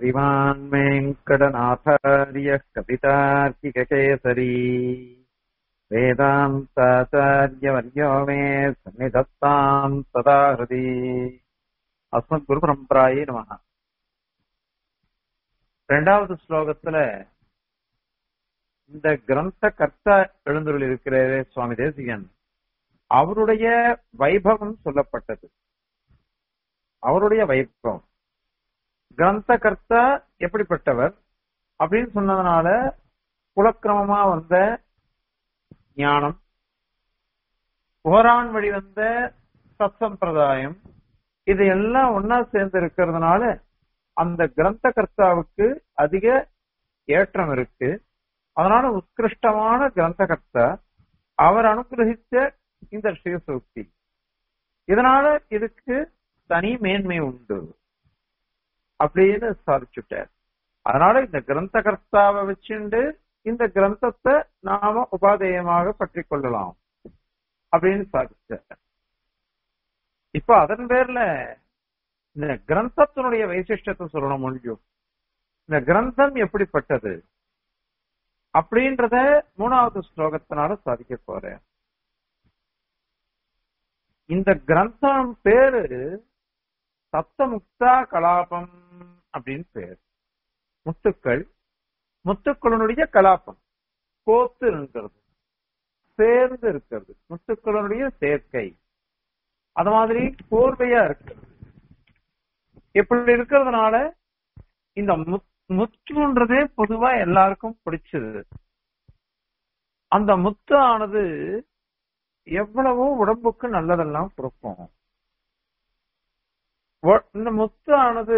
श्रीमान् वेङ्कटनाथार्यः कवितार्किककेसरी वेदान्ताचार्यवर्यो मे सन्निधत्ताम् सदा हृदि அஸ்மத்குருபரம்பராயே நம ரெண்டாவது ஸ்லோகத்துல இந்த கிரந்த கர்த்தா எழுந்துள்ள இருக்கிறாரே சுவாமி தேசிகன் அவருடைய வைபவம் சொல்லப்பட்டது அவருடைய வைபவம் கிரந்த கர்த்தா எப்படிப்பட்டவர் அப்படின்னு சொன்னதுனால குலக்கிரமமா வந்த ஞானம் புகரான் வழி வந்த சத்சம்பிரதாயம் இது எல்லாம் ஒன்னா சேர்ந்து இருக்கிறதுனால அந்த கிரந்த கர்த்தாவுக்கு அதிக ஏற்றம் இருக்கு அதனால உத்கிருஷ்டமான கிரந்த கர்த்தா அவர் அனுகிரகித்த இந்த ஸ்ரீசூக்தி இதனால இதுக்கு தனி மேன்மை உண்டு அப்படின்னு சாதிச்சுட்டார் அதனால இந்த கிரந்த கர்த்தாவை வச்சுண்டு இந்த கிரந்தத்தை நாம உபாதேயமாக பற்றி கொள்ளலாம் அப்படின்னு சாதிச்சார் இப்ப அதன் பேர்ல இந்த கிரந்தத்தினுடைய வைசிஷ்டத்தை சொல்லணும் முடியும் இந்த கிரந்தம் எப்படிப்பட்டது அப்படின்றத மூணாவது ஸ்லோகத்தினால சாதிக்க போறேன் இந்த கிரந்தம் பேரு சப்தமுக்தா கலாபம் அப்படின்னு பேர் முத்துக்கள் முத்துக்களுடைய கலாபம் கோத்து இருக்கிறது சேர்ந்து இருக்கிறது முத்துக்களுடைய சேர்க்கை அது மாதிரி கோர்வையா இருக்கு இப்படி இருக்கிறதுனால இந்த முத்துன்றதே பொதுவா எல்லாருக்கும் பிடிச்சது அந்த முத்து ஆனது எவ்வளவோ உடம்புக்கு நல்லதெல்லாம் கொடுக்கும் இந்த முத்து ஆனது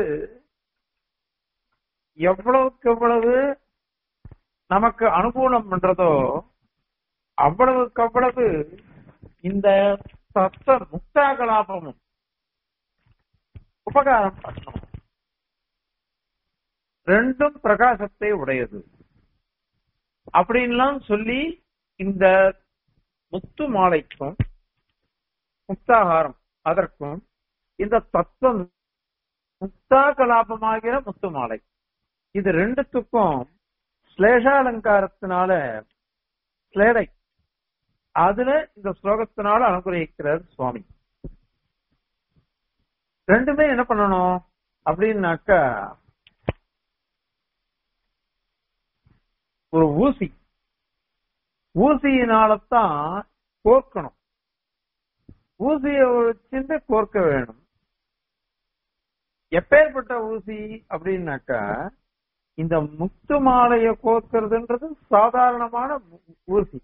எவ்வளவுக்கு எவ்வளவு நமக்கு அனுகூலம் பண்றதோ அவ்வளவுக்கு அவ்வளவு இந்த சத்த முக்தா கலாபமும் உபகாரம் பண்ணும் ரெண்டும் பிரகாசத்தை உடையது அப்படின்லாம் சொல்லி இந்த முத்து மாலைக்கும் முக்தாகாரம் அதற்கும் இந்த தத்துவம் முக்தா கலாபமாகிற முத்து மாலை இது ரெண்டுத்துக்கும் ஸ்லேஷாலங்காரத்தினால ஸ்லேடை அதுல இந்த ஸ்லோகத்தினால அனுகிரகிக்கிறார் சுவாமி ரெண்டுமே என்ன பண்ணணும் அப்படின்னாக்கா ஒரு ஊசி ஊசியினாலதான் கோர்க்கணும் ஊசியை வச்சுட்டு கோர்க்க வேணும் எப்பேற்பட்ட ஊசி அப்படின்னாக்கா இந்த முத்து மாலைய கோர்க்கிறதுன்றது சாதாரணமான ஊசி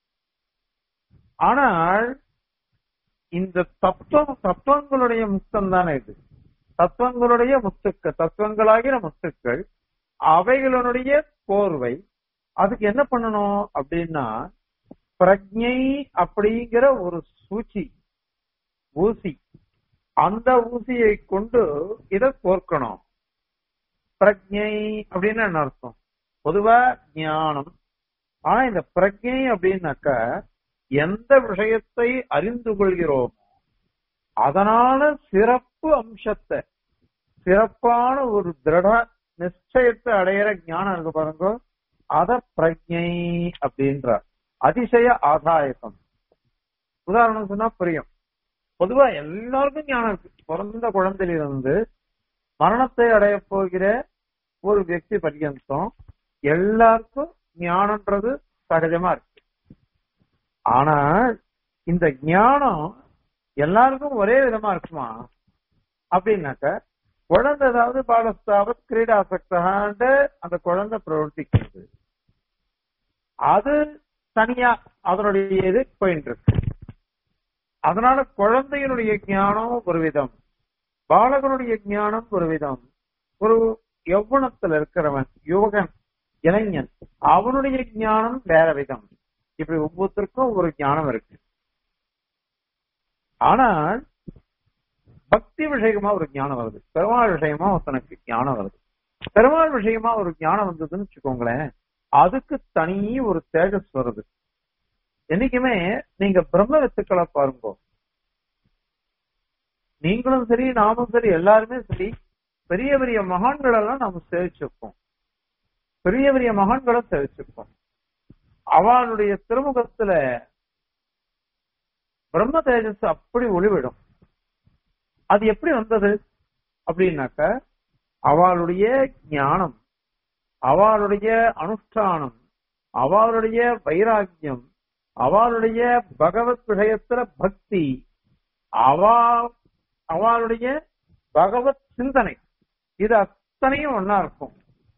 ஆனால் இந்த தத்துவம் தத்துவங்களுடைய முக்தம் தானே இது தத்துவங்களுடைய முத்துக்கள் தத்துவங்களாகிற முத்துக்கள் அவைகளுடைய கோர்வை அதுக்கு என்ன பண்ணணும் அப்படின்னா பிரஜை அப்படிங்கிற ஒரு சூச்சி ஊசி அந்த ஊசியை கொண்டு இதை கோர்க்கணும் பிரஜை அப்படின்னு என்ன அர்த்தம் பொதுவா ஞானம் ஆனா இந்த பிரஜை அப்படின்னாக்கா எந்த விஷயத்தை அறிந்து கொள்கிறோமோ அதனால சிறப்பு அம்சத்தை சிறப்பான ஒரு திருட நிச்சயத்தை அடையிற ஞானம் இருக்கு பாருங்க அத பிரஜை அப்படின்றார் அதிசய ஆதாயகம் உதாரணம் சொன்னா புரியும் பொதுவா எல்லாருக்கும் ஞானம் இருக்கு பிறந்த குழந்தையிலிருந்து மரணத்தை அடைய போகிற ஒரு வியக்தி பர்யந்தம் எல்லாருக்கும் ஞானம்ன்றது சகஜமா இருக்கு ஆனால் இந்த ஞானம் எல்லாருக்கும் ஒரே விதமா இருக்குமா அப்படின்னாக்க குழந்தை ஏதாவது பாலஸ்தாவத் கிரீடாசக்தான்ட்டு அந்த குழந்தை பிரவர்த்திக்கிறது அது தனியா அதனுடைய இது போயிட்டு இருக்கு அதனால குழந்தையினுடைய ஞானம் ஒரு விதம் பாலகனுடைய ஞானம் ஒரு விதம் ஒரு யௌவனத்துல இருக்கிறவன் யுவகன் இளைஞன் அவனுடைய ஞானம் வேற விதம் இப்படி ஒவ்வொருத்தருக்கும் ஒரு ஞானம் இருக்கு ஆனால் பக்தி விஷயமா ஒரு ஞானம் வருது பெருமாள் விஷயமா ஒருத்தனுக்கு ஞானம் வருது பெருமாள் விஷயமா ஒரு ஞானம் வந்ததுன்னு வச்சுக்கோங்களேன் அதுக்கு தனி ஒரு தேஜஸ் வருது என்னைக்குமே நீங்க பிரம்ம வித்துக்களை பாருங்க நீங்களும் சரி நாமும் சரி எல்லாருமே சரி பெரிய பெரிய மகான்கள் எல்லாம் நம்ம சேவிச்சிருப்போம் பெரிய பெரிய மகான்களை சேவிச்சிருப்போம் அவளுடைய திருமுகத்துல பிரம்ம தேஜஸ் அப்படி ஒளிவிடும் அது எப்படி வந்தது அப்படின்னாக்க அவளுடைய ஞானம் அவளுடைய அனுஷ்டானம் அவளுடைய வைராக்கியம் அவளுடைய பகவத் விஷயத்துல பக்தி அவா அவளுடைய பகவத் சிந்தனை இது அத்தனையும் ஒன்னா இருக்கும்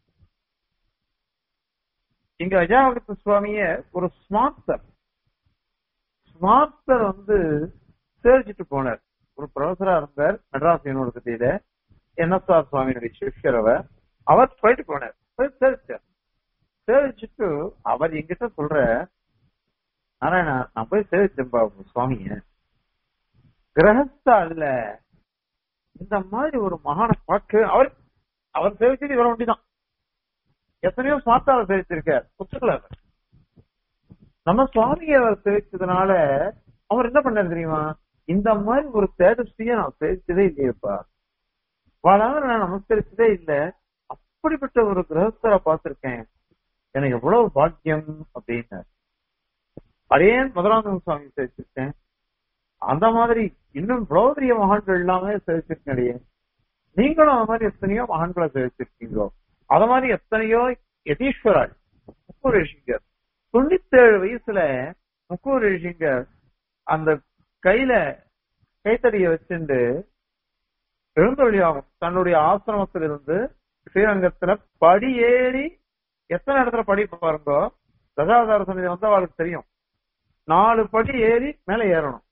இங்க அஜாபகத்த சுவாமிய ஒரு ஸ்மார்த்தர் ஸ்மார்த்தர் வந்து சேவிச்சுட்டு போனார் ஒரு ப்ரொஃபஸரா இருந்தார் மெட்ராஸ் யூனிவர்சிட்டியில என்எஸ்ஆர் சுவாமியினுடைய சிஷ்யர் அவர் அவர் போயிட்டு போனார் போய் சேவிச்சார் சேவிச்சுட்டு அவர் எங்கிட்ட சொல்ற நாராயணா நான் போய் சேவிச்சேன்பா உங்க சுவாமிய கிரகஸ்தா இல்ல இந்த மாதிரி ஒரு மகான பார்க்க அவர் அவர் சேவிச்சது இவர ஒண்டிதான் எத்தனையோ ஸ்மார்த்தாவை சேவிச்சிருக்கார் புத்தகல நம்ம சுவாமியை அவர் சேவிச்சதுனால அவர் என்ன பண்ணாரு தெரியுமா இந்த மாதிரி ஒரு தேஜஸ்விய நான் சேவிச்சதே இல்லையப்பா வாழாம நான் நமஸ்கரிச்சதே இல்ல அப்படிப்பட்ட ஒரு கிரகஸ்தரை பார்த்திருக்கேன் எனக்கு எவ்வளவு பாக்கியம் அப்படின்னாரு அதே முதலாந்தம் சுவாமி சேவிச்சிருக்கேன் அந்த மாதிரி இன்னும் இவ்வளவு பெரிய மகான்கள் எல்லாமே சேவிச்சிருக்கேன் நீங்களும் அந்த மாதிரி எத்தனையோ மகான்களை சேவிச்சிருக்கீங்களோ அத மாதிரி எத்தனையோ யதீஸ்வரால் முக்கூர் ரிஷிங்கர் தொண்ணூத்தேழு வயசுல முக்கூர் ரிஷிங்கர் அந்த கையில கைத்தடிய வச்சுண்டு எழுந்தொழியாகும் தன்னுடைய ஆசிரமத்தில் இருந்து ஸ்ரீரங்கத்துல படி ஏறி எத்தனை இடத்துல படி பாருங்கோ தசாவதார சந்நிதி வந்து அவளுக்கு தெரியும் நாலு படி ஏறி மேல ஏறணும்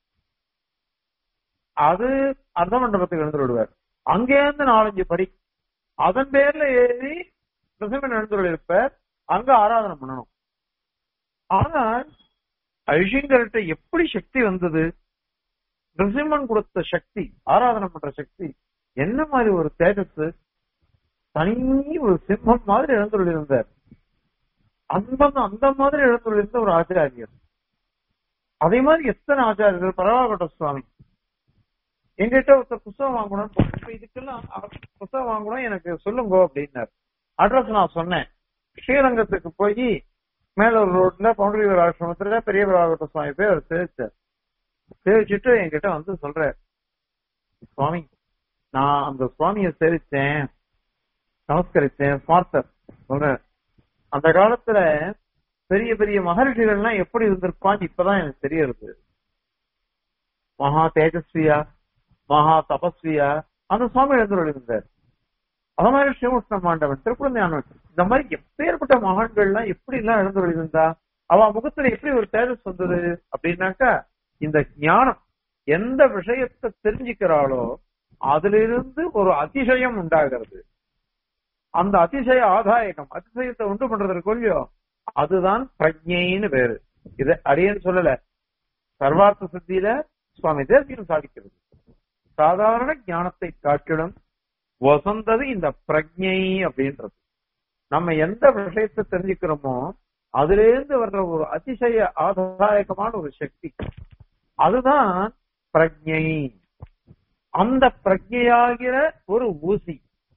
அது அர்த்த மண்டபத்துக்கு எழுந்து விடுவார் அங்கேருந்து நாலஞ்சு படி அதன் பேர்ல ஏறி பிரசமன் எழுந்துள்ள இருப்பார் அங்க ஆராதனை பண்ணணும் ஆனால் ஐஷிங்கர்கிட்ட எப்படி சக்தி வந்தது நிருசிம்மன் கொடுத்த சக்தி ஆராதனை பண்ற சக்தி என்ன மாதிரி ஒரு தேஜஸ் தனி ஒரு சிம்மம் மாதிரி எழுந்துள்ள இருந்தார் அந்த அந்த மாதிரி எழுந்துள்ள இருந்த ஒரு ஆச்சாரியர் அதே மாதிரி எத்தனை ஆச்சாரியர்கள் பரவாகட்ட சுவாமி எங்கிட்ட ஒருத்தர் புத்தகம் வாங்கணும் இப்ப இதுக்கெல்லாம் புத்தகம் வாங்கணும் எனக்கு சொல்லுங்க அப்படின்னாரு அட்ரஸ் நான் சொன்னேன் ஸ்ரீரங்கத்துக்கு போய் மேலூர் ரோட்ல பவுண்டரிவர் ஆசிரமத்துல பெரிய பரவாகட்ட சுவாமி போய் அவர் சேவிச்சார் சேவிச்சுட்டு என்கிட்ட வந்து சொல்றாரு சுவாமி நான் அந்த சுவாமியை சேவிச்சேன் நமஸ்கரிச்சேன் ஸ்மார்த்தர் சொல்றேன் அந்த காலத்துல பெரிய பெரிய மகர்ஷிகள்லாம் எப்படி இருந்திருப்பான்னு இப்பதான் எனக்கு தெரியறது மகா தேஜஸ்வியா மகா தபஸ்வியா அந்த சுவாமி எழுந்தருள் இருந்தார் அத மாதிரி ஸ்ரீமுஷ்ண மாண்டவன் திருக்குழந்தையானவன் இந்த மாதிரி எப்பேற்பட்ட மகான்கள்லாம் எப்படி எல்லாம் எழுந்தருள் இருந்தா அவ முகத்துல எப்படி ஒரு தேஜஸ் வந்தது அப்படின்னாக்கா இந்த ஞானம் எந்த விஷயத்தை தெரிஞ்சுக்கிறாளோ அதுல இருந்து ஒரு அதிசயம் உண்டாகிறது அந்த அதிசய ஆதாயகம் அதிசயத்தை உண்டு பண்றதற்கு இல்லையோ அதுதான் பிரஜைன்னு பேரு இத அடியன்னு சொல்லல சர்வார்த்த சித்தியில சுவாமி தேசியம் சாதிக்கிறது சாதாரண ஞானத்தை காட்டிலும் வசந்தது இந்த பிரஜை அப்படின்றது நம்ம எந்த விஷயத்தை தெரிஞ்சுக்கிறோமோ அதுல இருந்து வர்ற ஒரு அதிசய ஆதாயகமான ஒரு சக்தி அதுதான் பிரஜை அந்த பிரஜையாகிற ஒரு ஊசி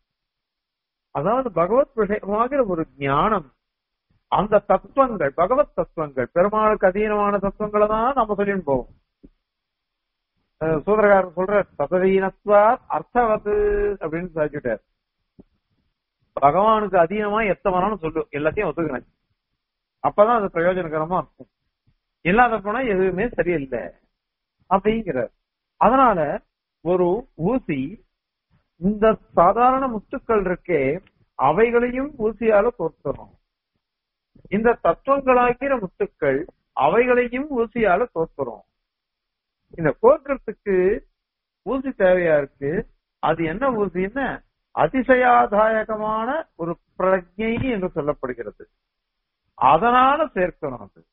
அதாவது பகவத் விஷயமாகிற ஒரு ஞானம் அந்த தத்துவங்கள் பகவத் தத்துவங்கள் பெருமாளுக்கு அதீனமான தத்துவங்களை தான் நம்ம சொல்லிட்டு போவோம் சூதரகாரர் சொல்ற தததீனத்வா அர்த்தவது அப்படின்னு சாதிச்சுட்டார் பகவானுக்கு அதீனமா எத்த வேணாலும் சொல்லு எல்லாத்தையும் ஒத்துக்கிறேன் அப்பதான் அது பிரயோஜனகரமா இருக்கும் இல்லாத போனா எதுவுமே சரியில்லை அப்படிங்கிறார் அதனால ஒரு ஊசி இந்த சாதாரண முத்துக்கள் இருக்கே அவைகளையும் ஊசியால தோற்கணும் இந்த தத்துவங்களாகிற முத்துக்கள் அவைகளையும் ஊசியால தோற்கிறோம் இந்த கோர்க்கறதுக்கு ஊசி தேவையா இருக்கு அது என்ன ஊசின்னு அதிசயாதாயகமான ஒரு பிரஜை என்று சொல்லப்படுகிறது அதனால சேர்க்கணும் அது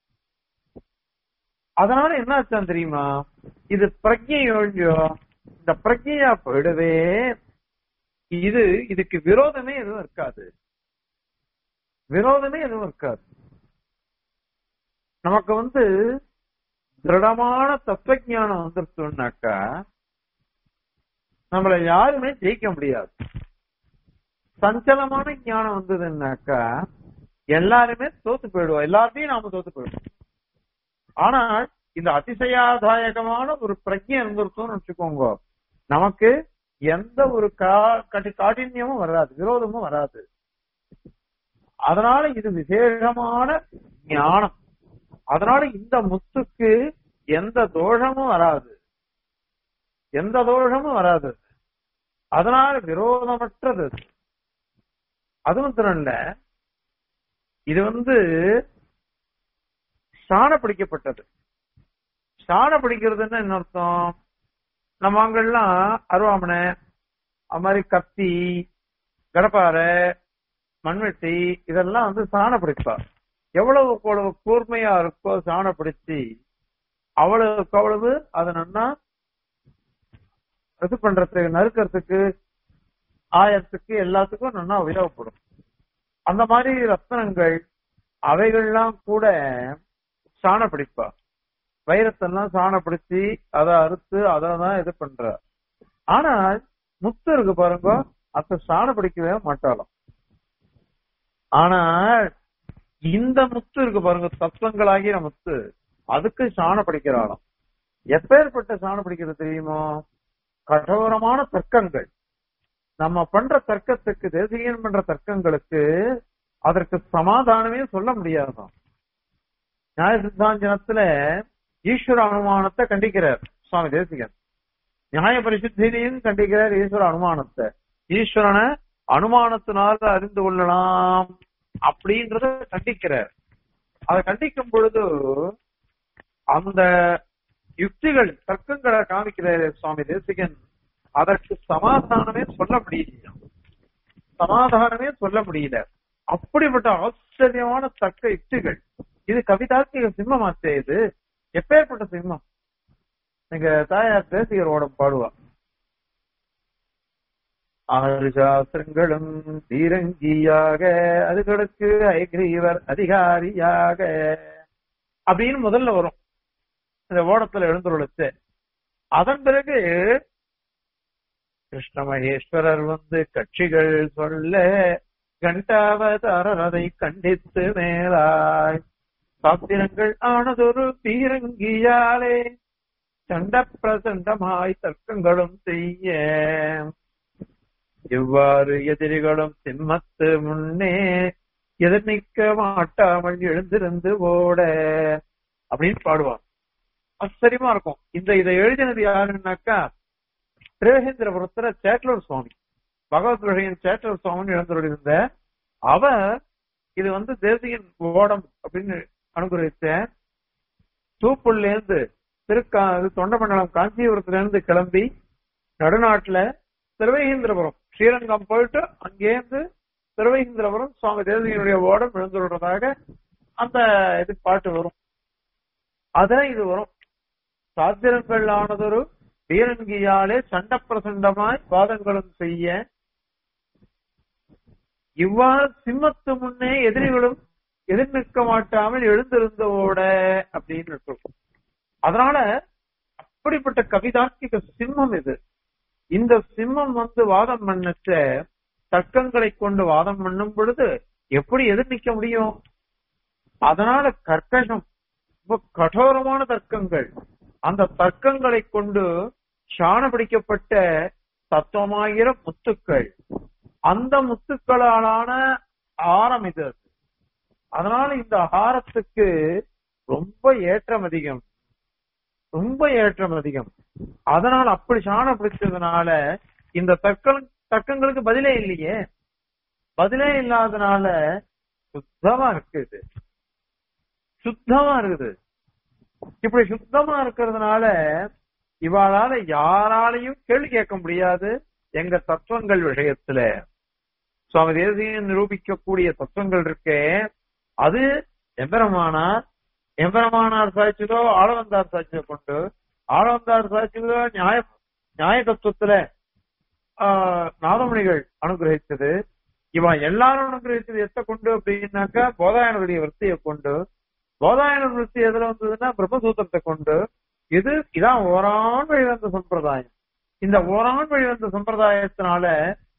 அதனால என்ன ஆச்சான் தெரியுமா இது பிரஜை ஒழியோ இந்த பிரஜையா போயிடவே இது இதுக்கு விரோதமே எதுவும் இருக்காது விரோதமே எதுவும் இருக்காது நமக்கு வந்து திருடமான தத்துவ ஞானம் வந்துருச்சுனாக்கா நம்மள யாருமே ஜெயிக்க முடியாது சஞ்சலமான ஞானம் வந்ததுன்னாக்கா எல்லாருமே தோத்து போயிடுவோம் எல்லாத்தையும் நாம தோத்து போயிடுவோம் ஆனால் இந்த அதிசயாதாயகமான ஒரு பிரஜை இருந்திருக்கோம்னு வச்சுக்கோங்க நமக்கு எந்த ஒரு கா- கடி காഠின்யமும் வராது விரோதமும் வராது அதனால இது விசேஷமான ஞானம் அதனால இந்த முத்துக்கு எந்த தோஷமும் வராது எந்த தோஷமும் வராது அதனால விரோதமற்றது அது. அது மாத்திரம் இல்ல இது வந்து சாண பிடிக்கப்பட்டது சாண பிடிக்கிறதுன்னு என்ன அர்த்தம் நம்ம அங்கெல்லாம் அருவாமனை அது மாதிரி கத்தி கடப்பாறை மண்வெட்டி இதெல்லாம் வந்து சாண பிடிப்பா எவ்வளவு அவ்வளவு கூர்மையா இருக்கோ சாண பிடிச்சி அவ்வளவுக்கு அவ்வளவு அது நன்னா இது பண்றதுக்கு நறுக்கிறதுக்கு ஆயத்துக்கு எல்லாத்துக்கும் நல்லா உபயோகப்படும் அந்த மாதிரி ரத்னங்கள் அவைகள்லாம் கூட சாண பிடிப்பா வைரத்தெல்லாம் சாண பிடிச்சி அதை அறுத்து அதை தான் இது பண்ற ஆனால் முத்து இருக்கு பாருங்க அத சாண பிடிக்கவே மாட்டாளாம் ஆனால் இந்த முத்து இருக்கு பாருங்க தத்துவங்களாகிற முத்து அதுக்கு சாண பிடிக்கிறாளாம் எப்பேற்பட்ட சாண பிடிக்கிறது தெரியுமோ கடோரமான தர்க்கங்கள் நம்ம பண்ற தர்க்கத்துக்கு தேசிகன் பண்ற தர்க்கங்களுக்கு அதற்கு சமாதானமே சொல்ல முடியாதாம் நியாய சித்தாஞ்சனத்துல ஈஸ்வர அனுமானத்தை கண்டிக்கிறார் சுவாமி தேசிகன் நியாய பரிசுத்தினையும் கண்டிக்கிறார் ஈஸ்வர அனுமானத்தை ஈஸ்வரனை அனுமானத்தினால அறிந்து கொள்ளலாம் அப்படின்றத கண்டிக்கிறார் அதை கண்டிக்கும் பொழுது அந்த யுக்திகள் தர்க்கங்களை காமிக்கிறார் சுவாமி தேசிகன் அதற்கு சமாதானமே சொல்ல முடியல சமாதானமே சொல்ல முடியல அப்படிப்பட்ட ஆச்சரியமான தர்க்க யுக்திகள் இது கவிதார்த்திக சிம்மமாச்சே இது எப்பேற்பட்ட சிம்மம் எங்க தாயார் தேசிகரோட பாடுவா ஆறு சாஸ்திரங்களும் தீரங்கியாக அதுகளுக்கு ஐகிரீவர் அதிகாரியாக அப்படின்னு முதல்ல வரும் இந்த ஓடத்துல எழுந்துருளுச்சு அதன் பிறகு கிருஷ்ண மகேஸ்வரர் வந்து கட்சிகள் சொல்ல கண்டாவதாரர் அதை கண்டித்து மேலாய் சாத்திரங்கள் ஆனதொரு பீரங்கியாலே சண்ட பிரசண்டமாய் தர்க்கங்களும் செய்ய இவ்வாறு எதிரிகளும் சிம்மத்து முன்னே எதிர்நிக்க மாட்டாமல் எழுந்திருந்து ஓட அப்படின்னு பாடுவார் ஆச்சரியமா இருக்கும் இந்த இதை எழுதினது யாருன்னாக்கா திருவேகேந்திரபுரத்துல சேட்டலூர் சுவாமி பகவத் விஷயன் சேட்டலூர் சுவாமின்னு எழுந்துள்ள அவர் இது வந்து தேசியன் ஓடம் அப்படின்னு அனுகிரகிச்ச தூப்புள்ள இருந்து திருக்கா இது தொண்டமண்டலம் காஞ்சிபுரத்துல இருந்து கிளம்பி நடுநாட்டுல திருவேகேந்திரபுரம் ஸ்ரீரங்கம் போயிட்டு அங்கேருந்து திருவேகேந்திரபுரம் சுவாமி தேசியனுடைய ஓடம் எழுந்துள்ளதாக அந்த இது பாட்டு வரும் அதான் இது வரும் சாத்திரங்கள் ஆனதொரு வீரங்கியாலே சண்ட பிரசண்டமாய் வாதங்களும் செய்ய இவ்வாறு சிம்மத்து முன்னே எதிரிகளும் எதிர் நிற்க மாட்டாமல் எழுந்திருந்தவோட அப்படின்னு இருக்கும் அதனால அப்படிப்பட்ட கவிதார்த்திக சிம்மம் இது இந்த சிம்மம் வந்து வாதம் பண்ணச்ச தர்க்கங்களை கொண்டு வாதம் பண்ணும் பொழுது எப்படி எதிர் நிக்க முடியும் அதனால கர்க்கசம் ரொம்ப கடோரமான தர்க்கங்கள் அந்த தர்க்கங்களை கொண்டு சாண பிடிக்கப்பட்ட தத்துவமாகிற முத்துக்கள் அந்த முத்துக்களாலான ஆரம் இது அதனால இந்த ஆரத்துக்கு ரொம்ப ஏற்றம் அதிகம் ரொம்ப ஏற்றம் அதிகம் அதனால அப்படி சாண பிடிச்சதுனால இந்த தர்க்கம் தர்க்கங்களுக்கு பதிலே இல்லையே பதிலே இல்லாதனால சுத்தமா இருக்கு இது சுத்தமா இருக்குது இப்படி சுத்தமா இருக்கிறதுனால இவாளால யாராலையும் கேள்வி கேட்க முடியாது எங்க தத்துவங்கள் விஷயத்துல சுவாமி தேசியம் நிரூபிக்கக்கூடிய தத்துவங்கள் இருக்கே அது எம்பெருமானார் எம்பெருமானார் சாட்சியதோ ஆளவந்தார் சாட்சியை கொண்டு ஆளவந்தார் சாட்சியதோ நியாய நியாய தத்துவத்துல ஆஹ், நாதமணிகள் அனுகிரகித்தது இவன் எல்லாரும் அனுகிரகித்தது எத்த கொண்டு அப்படின்னாக்கா போதாயனுடைய விற்த்தியை கொண்டு போதாயன விருத்தி எதுல வந்ததுன்னா பிரம்மசூத்திரத்தை கொண்டு இது இதான் ஓரான் வழிவந்த சம்பிரதாயம் இந்த ஓரான் வழிவந்த சம்பிரதாயத்தினால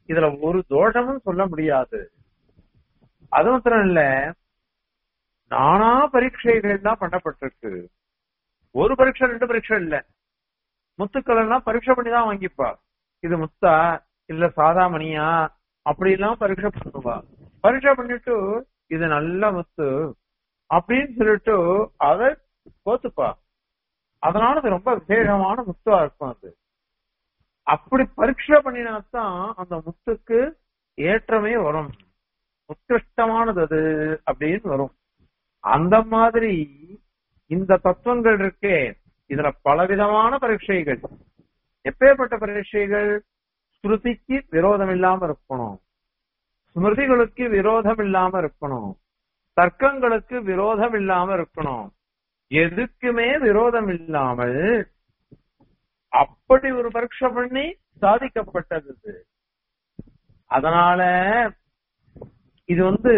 இதுல ஒரு தோஷமும் சொல்ல முடியாது அது மாத்திரம் இல்ல நானா பரீட்சைகள் தான் பண்ணப்பட்டிருக்கு ஒரு பரீட்சை ரெண்டு பரீட்சை இல்ல முத்துக்கள் எல்லாம் பரீட்சை பண்ணி தான் வாங்கிப்பா இது முத்தா இல்ல சாதாமணியா அப்படி எல்லாம் பரீட்சை பண்ணுவா பரீட்சை பண்ணிட்டு இது நல்ல முத்து அப்படின்னு சொல்லிட்டு அதை கோத்துப்பா அதனால அது ரொம்ப விசேஷமான முத்தா இருக்கும் அது அப்படி பரீட்சை பண்ணினாத்தான் அந்த முத்துக்கு ஏற்றமே வரும் உத்கிருஷ்டமானது அது அப்படின்னு வரும் அந்த மாதிரி இந்த தத்துவங்கள் இருக்கே இதுல பலவிதமான பரீட்சைகள் எப்பேற்பட்ட பரீட்சைகள் ஸ்ருதிக்கு விரோதம் இல்லாம இருக்கணும் ஸ்மிருதிகளுக்கு விரோதம் இல்லாம இருக்கணும் தர்க்கங்களுக்கு விரோதம் இல்லாம இருக்கணும் எதுக்குமே விரோதம் இல்லாமல் அப்படி ஒரு பரீட்சை பண்ணி சாதிக்கப்பட்டது இது. அதனால இது வந்து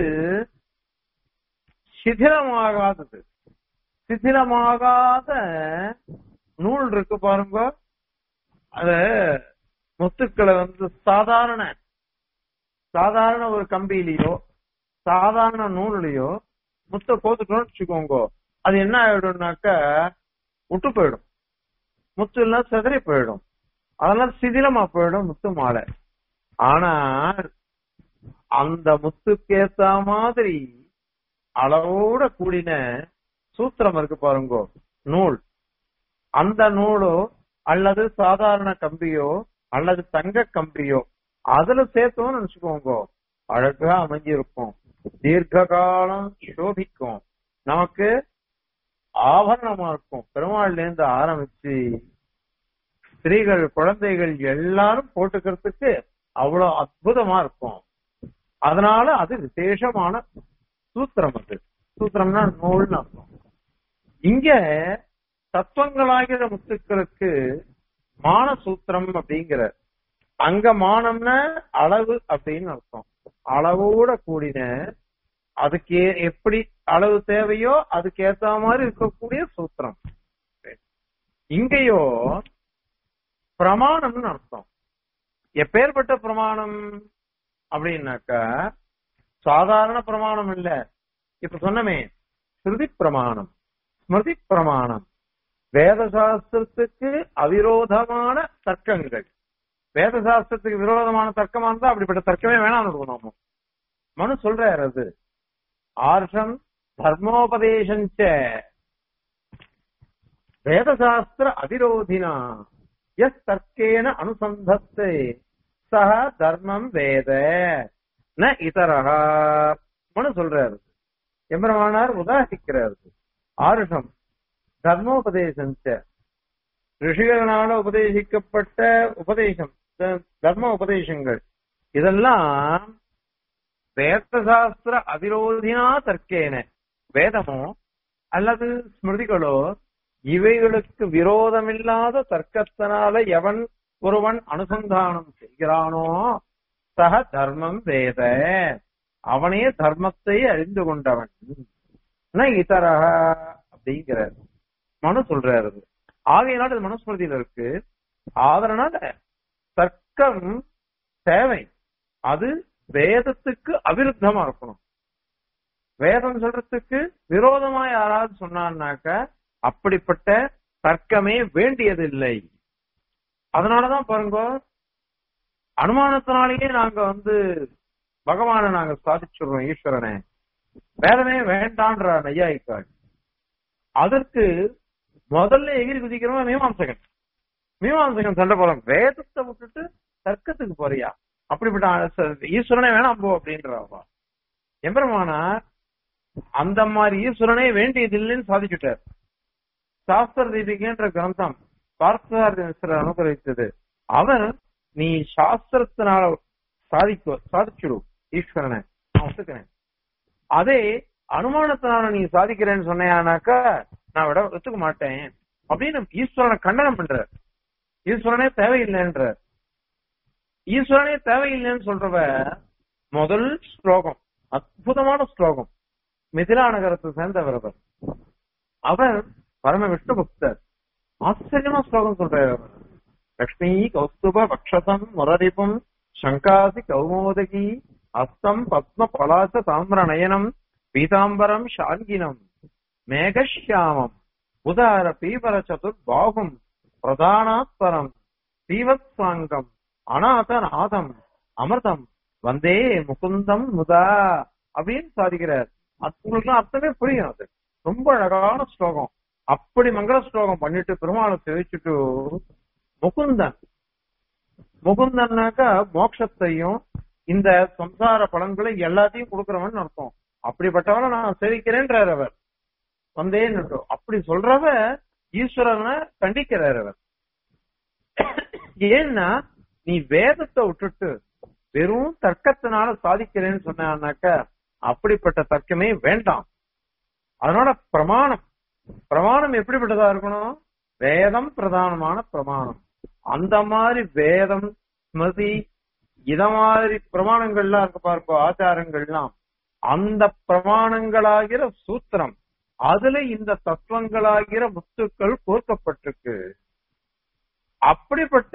சிதிலமாகாதது சிதிலமாகாத நூல் இருக்கு பாருங்க அத முத்துக்களை வந்து சாதாரண சாதாரண ஒரு கம்பியிலயோ சாதாரண நூல்லையோ முத்த கோத்துக்கணும்னு வச்சுக்கோங்க அது என்ன ஆயிடும்னாக்க விட்டு போயிடும் முத்து எல்லாம் சிதறி போயிடும் அதெல்லாம் சிதிலமா போயிடும் முத்து மாலை ஆனா அந்த முத்துக்கு ஏத்த மாதிரி அளவோட கூடின சூத்திரம் இருக்கு பாருங்க நூல் அந்த நூலோ அல்லது சாதாரண கம்பியோ அல்லது தங்க கம்பியோ அதுல சேர்த்தோம்னு நினைச்சுக்கோங்க அழகா அமைஞ்சிருக்கும் தீர்க்க காலம் சோபிக்கும் நமக்கு ஆபரணமா இருக்கும் பெருமாள்ல இருந்து ஆரம்பிச்சு ஸ்திரீகள் குழந்தைகள் எல்லாரும் போட்டுக்கிறதுக்கு அவ்வளவு அற்புதமா இருக்கும் அதனால அது விசேஷமான சூத்திரம் அது சூத்திரம்னா நூல்னு அர்த்தம் இங்க தத்துவங்களாகிற முத்துக்களுக்கு மான சூத்திரம் அப்படிங்கிற அங்க மானம்னா அளவு அப்படின்னு அர்த்தம் அளவோட கூடின அதுக்கு ஏ- எப்படி அளவு தேவையோ அதுக்கு ஏத்த மாதிரி இருக்கக்கூடிய சூத்திரம் இங்கேயோ பிரமாணம்னு அர்த்தம் எப்பேற்பட்ட பிரமாணம் அப்படின்னாக்கா சாதாரண பிரமாணம் இல்ல இப்ப சொன்னமே ஸ்ருதி பிரமாணம் ஸ்மிருதி பிரமாணம் வேத சாஸ்திரத்துக்கு அவிரோதமான தர்க்கங்கள் வேத சாஸ்திரத்துக்கு விரோதமான தர்க்கமா இருந்தா அப்படிப்பட்ட தர்க்கமே வேணாம் இருக்கணும் மனு சொல்றாரு அது ஆர்ஷம் தர்மோபதேசஞ்ச வேதசாஸ்திர அவிரோதினா எஸ் தர்க்கேன அனுசந்தத்தை சக தர்மம் வேத ந இதரஹா மனு சொல்றாரு எம்பெருமானார் உதாசிக்கிறாரு ஆருஷம் தர்மோபதேசஞ்ச ரிஷிகளால உபதேசிக்கப்பட்ட உபதேசம் த- தர்ம உபதேசங்கள் இதெல்லாம் வேதசாஸ்திர அவிரோதினா தர்க்கேன வேதமோ அல்லது ஸ்மிருதிகளோ இவைகளுக்கு விரோதமில்லாத தர்க்கத்தினால எவன் ஒருவன் அனுசந்தானம் செய்கிறானோ சக தர்மம் வேத அவனே தர்மத்தை அறிந்து கொண்டவன் ந இதரக அப்படிங்கிறார் மனு சொல்றாரு அது. ஆகையினால இது மனுஸ்மிருதியில இருக்கு அதனால தர்க்கம் தேவை அது வேதத்துக்கு அவிருத்தமா இருக்கணும் வேதம் சொல்றதுக்கு விரோதமா யாராவது சொன்னான்னாக்க அப்படிப்பட்ட தர்க்கமே வேண்டியதில்லை அதனாலதான் பாருங்க அனுமானத்தினாலேயே நாங்க வந்து பகவானை நாங்க சாதிச்சிடுறோம் ஈஸ்வரனை வேதமே வேண்டான்ற நையாயிக்காள் அதற்கு முதல்ல எகிரி குதிக்கிறவன் மீமாம்சகன் மீமாம்சகன் சண்டை போறோம் வேதத்தை விட்டுட்டு தர்க்கத்துக்கு போறியா அப்படிப்பட்ட ஆ- ஈஸ்வரனே வேணாம் போ அப்படின்றவா எம்பெருமானார் அந்த மாதிரி ஈஸ்வரனே வேண்டியதில்லைன்னு சாதிச்சுட்டார் சாஸ்திர தீபிகன்ற கிரந்தம் பார்த்தசாரதி மிஸ்ரர் அனுகிரகித்தது அவர் நீ சாஸ்திரத்தினால சாதிக்க சாதிச்சுடு ஈஸ்வரனை நான் ஒத்துக்கிறேன் அதே அனுமானத்தினால நீ சாதிக்கிறேன்னு சொன்னையானாக்கா நான் விட ஒத்துக்க மாட்டேன் அப்படின்னு ஈஸ்வரனை கண்டனம் பண்ற ஈஸ்வரனே தேவையில்லைன்ற ஈஸ்வரனே தேவையில்லைன்னு சொல்றவ முதல் ஸ்லோகம் அற்புதமான ஸ்லோகம் மிதிலா நகரத்தை சேர்ந்தவர் அவர் அவர் பரம விஷ்ணு பக்தர் ஆச்சரியமா ஸ்லோகம் சொல்றாரு அவர் லக்ஷ்மி கௌஸ்துப பக்ஷதம் முரரிபும் சங்காசி கௌமோதகி அஸ்தம் பத்ம பலாச தாமிர நயனம் பீதாம்பரம் ஷாங்கினம் மேகஷ்யாமம் உதார பீபர சதுர் பாகும் பிரதானாத்பரம் தீவத்சாங்கம் அநாதநாதம் அமிர்தம் வந்தே முகுந்தம் முதா அப்படின்னு சாதிக்கிறார் அது உங்களுக்கு அர்த்தமே புரியும் அது ரொம்ப அழகான ஸ்லோகம் அப்படி மங்கள ஸ்லோகம் பண்ணிட்டு பெருமாளை தெரிவிச்சுட்டு முகுந்தன் முகுந்தன்னாக்கா மோட்சத்தையும் இந்த சம்சார பலன்களை எல்லாத்தையும் கொடுக்கிறவன் அர்த்தம் அப்படிப்பட்டவனை நான் சேவிக்கிறேன்றார் அவர் வந்தேன்னு அப்படி சொல்றவ ஈஸ்வரனை கண்டிக்கிறார் அவர் ஏன்னா நீ வேதத்தை விட்டுட்டு வெறும் தர்க்கத்தினால சாதிக்கிறேன்னு சொன்னாக்க அப்படிப்பட்ட தர்க்கமே வேண்டாம் அதனால பிரமாணம் பிரமாணம் எப்படிப்பட்டதா இருக்கணும் வேதம் பிரதானமான பிரமாணம் அந்த மாதிரி வேதம் ஸ்மிருதி இத மாதிரி பிரமாணங்கள்லாம் இருக்கு பாருப்போ ஆச்சாரங்கள்லாம் அந்த பிரமாணங்களாகிற சூத்திரம் அதுல இந்த தத்துவங்களாகிற முத்துக்கள் கோர்க்கப்பட்டிருக்கு அப்படிப்பட்ட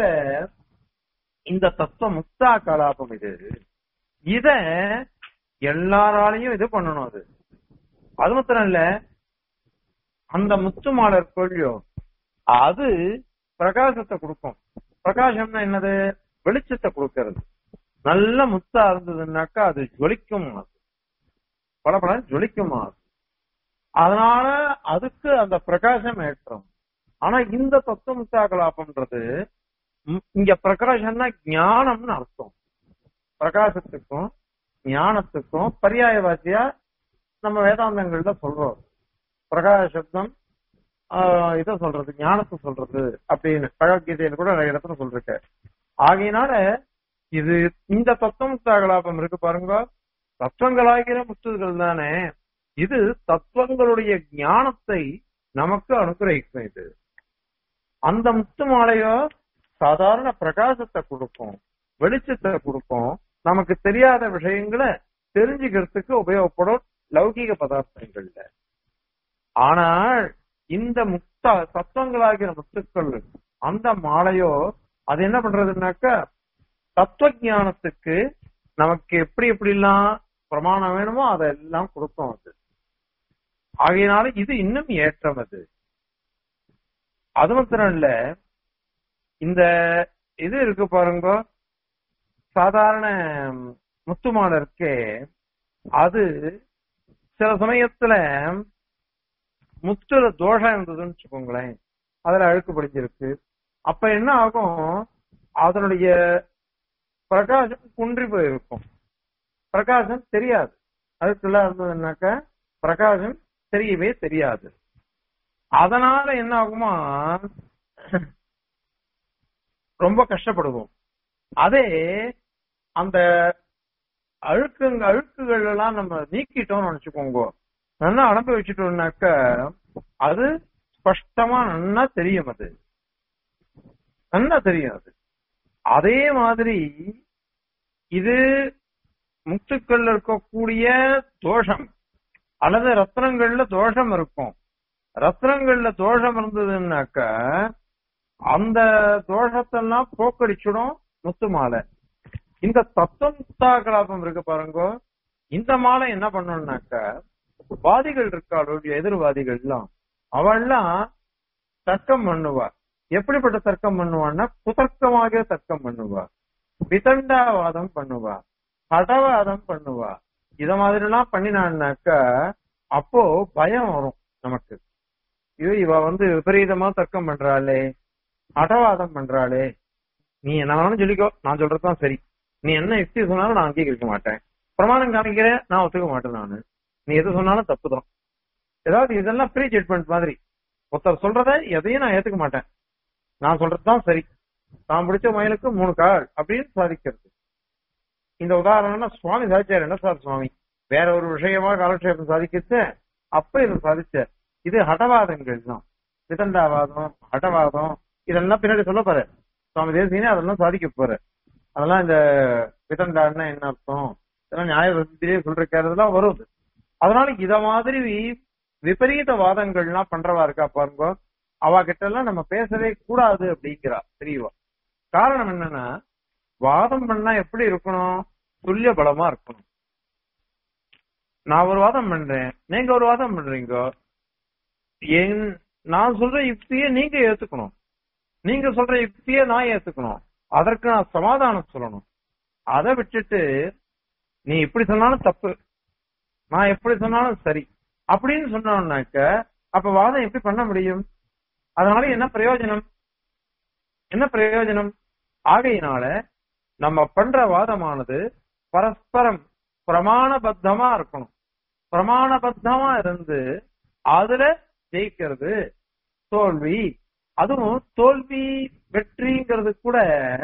இந்த தத்துவ முக்தா கலாபம் இது இத எல்லாராலையும் இது பண்ணணும் அது அது மாத்திரம் இல்ல அந்த முத்து மாலை இருக்கோ அது பிரகாசத்தை கொடுக்கும் பிரகாசம்னா என்னது வெளிச்சத்தை கொடுக்கிறது நல்ல முத்தா இருந்ததுன்னாக்கா அது ஜொலிக்கும் அது பல பல ஜொலிக்குமா அது அதனால அதுக்கு அந்த பிரகாசம் ஏற்றம் ஆனா இந்த தத்துவ முத்தா கலாபம்ன்றது ம், இங்க பிரகாசம்னா ஞானம்னு அர்த்தம் பிரகாசத்துக்கும் ஞானத்துக்கும் பரியாயவாசியா நம்ம வேதாந்தங்கள்ல சொல்றோம் பிரகாச சப்தம் ஆஹ், இத சொல்றது ஞானத்தை சொல்றது அப்படின்னு பகவத்கீதையில கூட நிறைய இடத்துல சொல்லிருக்க ஆகையினால இது இந்த தத்துவமுக்தா கலாபம் இருக்கு பாருங்க தத்துவங்களாகிற முத்துகள் தானே இது தத்துவங்களுடைய ஞானத்தை நமக்கு அனுகிரகிக்கும் இது அந்த முத்து மாலையோ சாதாரண பிரகாசத்தை கொடுக்கும் வெளிச்சத்தை கொடுக்கும் நமக்கு தெரியாத விஷயங்களை தெரிஞ்சுக்கிறதுக்கு உபயோகப்படும் லௌகிக பதார்த்தங்கள்ல ஆனால் இந்த முக்தா தத்துவங்களாகிற முத்துக்கள் அந்த மாலையோ அது என்ன பண்றதுன்னாக்கா தத்துவ ஞானத்துக்கு நமக்கு எப்படி எப்படி எல்லாம் பிரமாணம் வேணுமோ அதெல்லாம் கொடுக்கும் அது ஆகையினால இது இன்னும் ஏற்றம் அது அது மாத்திரம் இல்ல இந்த இது இருக்கு பாருங்க சாதாரண முத்து மாலை இருக்கே அது சில சமயத்துல முத்துல தோஷம் இருந்ததுன்னு வச்சுக்கோங்களேன் அதுல அழுக்கு படிஞ்சிருக்கு அப்ப என்ன ஆகும் அதனுடைய பிரகாசம் குன்றி போயிருக்கும் பிரகாசம் தெரியாது அதுக்குள்ள இருந்ததுன்னாக்க பிரகாசம் தெரியவே தெரியாது அதனால என்ன ஆகுமா ரொம்ப கஷ்டப்படுவோம் அதே அந்த அழுக்குங்க அழுக்குகள் எல்லாம் நம்ம நீக்கிட்டோம்னு நினைச்சுக்கோங்க நல்லா அனுபவிச்சுட்டோம்னாக்க அது ஸ்பஷ்டமா நல்லா தெரியும் அது நல்லா தெரியும் அது அதே மாதிரி இது முத்துக்கள்ல இருக்கக்கூடிய தோஷம் அல்லது ரத்னங்கள்ல தோஷம் இருக்கும் ரத்னங்கள்ல தோஷம் இருந்ததுன்னாக்க அந்த தோஷத்தெல்லாம் போக்கடிச்சிடும் முத்து மாலை இந்த தத்துவமுக்தா கலாபம் இருக்கு பாருங்க இந்த மாலை என்ன பண்ணணும்னாக்க வாதிகள் இருக்காளோ எதிர்வாதிகள்லாம் அவள்லாம் தர்க்கம் பண்ணுவா எப்படிப்பட்ட தர்க்கம் பண்ணுவான்னா குதர்க்கமாக தர்க்கம் பண்ணுவா விதண்டாவாதம் பண்ணுவா ஹடவாதம் பண்ணுவா இத மாதிரி எல்லாம் பண்ணினான்னாக்க அப்போ பயம் வரும் நமக்கு ஐயோ இவ வந்து விபரீதமா தர்க்கம் பண்றாளே அடவாதம் பண்றாளே நீ என்ன வேணாலும் சொல்லிக்கோ நான் சொல்றதுதான் சரி நீ என்ன யுக்தி சொன்னாலும் நான் அங்கீகரிக்க மாட்டேன் பிரமாணம் காமிக்கிறேன் நான் ஒத்துக்க மாட்டேன் நானு நீ எது சொன்னாலும் தப்புதான் ஏதாவது இதெல்லாம் ப்ரீ ஜட்மெண்ட் மாதிரி ஒருத்தர் சொல்றத எதையும் நான் ஏத்துக்க மாட்டேன் நான் சொல்றதுதான் சரி நான் பிடிச்ச மயிலுக்கு மூணு கால் அப்படின்னு சாதிக்கிறது இந்த உதாரணம்னா சுவாமி சாதிச்சார் என்ன சார் சுவாமி வேற ஒரு விஷயமா காலக்ஷேபம் சாதிக்கிச்சு அப்ப இதை சாதிச்சார் இது ஹடவாதங்கள் தான் விதண்டாவாதம் ஹடவாதம் இதெல்லாம் பின்னாடி சொல்ல போற சுவாமி தேசியனே அதெல்லாம் சாதிக்க போற அதெல்லாம் இந்த விதண்டான்னா என்ன அர்த்தம் இதெல்லாம் நியாய வசதியிலே சொல்றதுலாம் வருது அதனால இத மாதிரி விபரீத வாதங்கள்லாம் பண்றவா இருக்கா பாருங்க அவ கிட்ட எல்லாம் நம்ம பேசவே கூடாது அப்படிங்கிறா தெரியவா காரணம் என்னன்னா வாதம் பண்ணா எப்படி இருக்கணும் துல்லிய பலமா இருக்கணும் நான் ஒரு வாதம் பண்றேன் நீங்க ஒரு வாதம் பண்றீங்க என் நான் சொல்ற யுக்தியை நீங்க ஏத்துக்கணும் நீங்க சொல்ற யுக்தியை நான் ஏத்துக்கணும் அதற்கு நான் சமாதானம் சொல்லணும் அதை விட்டுட்டு நீ எப்படி சொன்னாலும் தப்பு நான் எப்படி சொன்னாலும் சரி அப்படின்னு சொன்னோம்னாக்க அப்ப வாதம் எப்படி பண்ண முடியும் அதனால என்ன பிரயோஜனம் என்ன பிரயோஜனம் ஆகையினால நம்ம பண்ற வாதமானது பரஸ்பரம் பிரமாணபத்தமா இருக்கணும் பிரமாணபத்தமா இருந்து அதுல ஜெயிக்கிறது தோல்வி அதுவும் தோல்வி வெற்றிங்கிறது கூட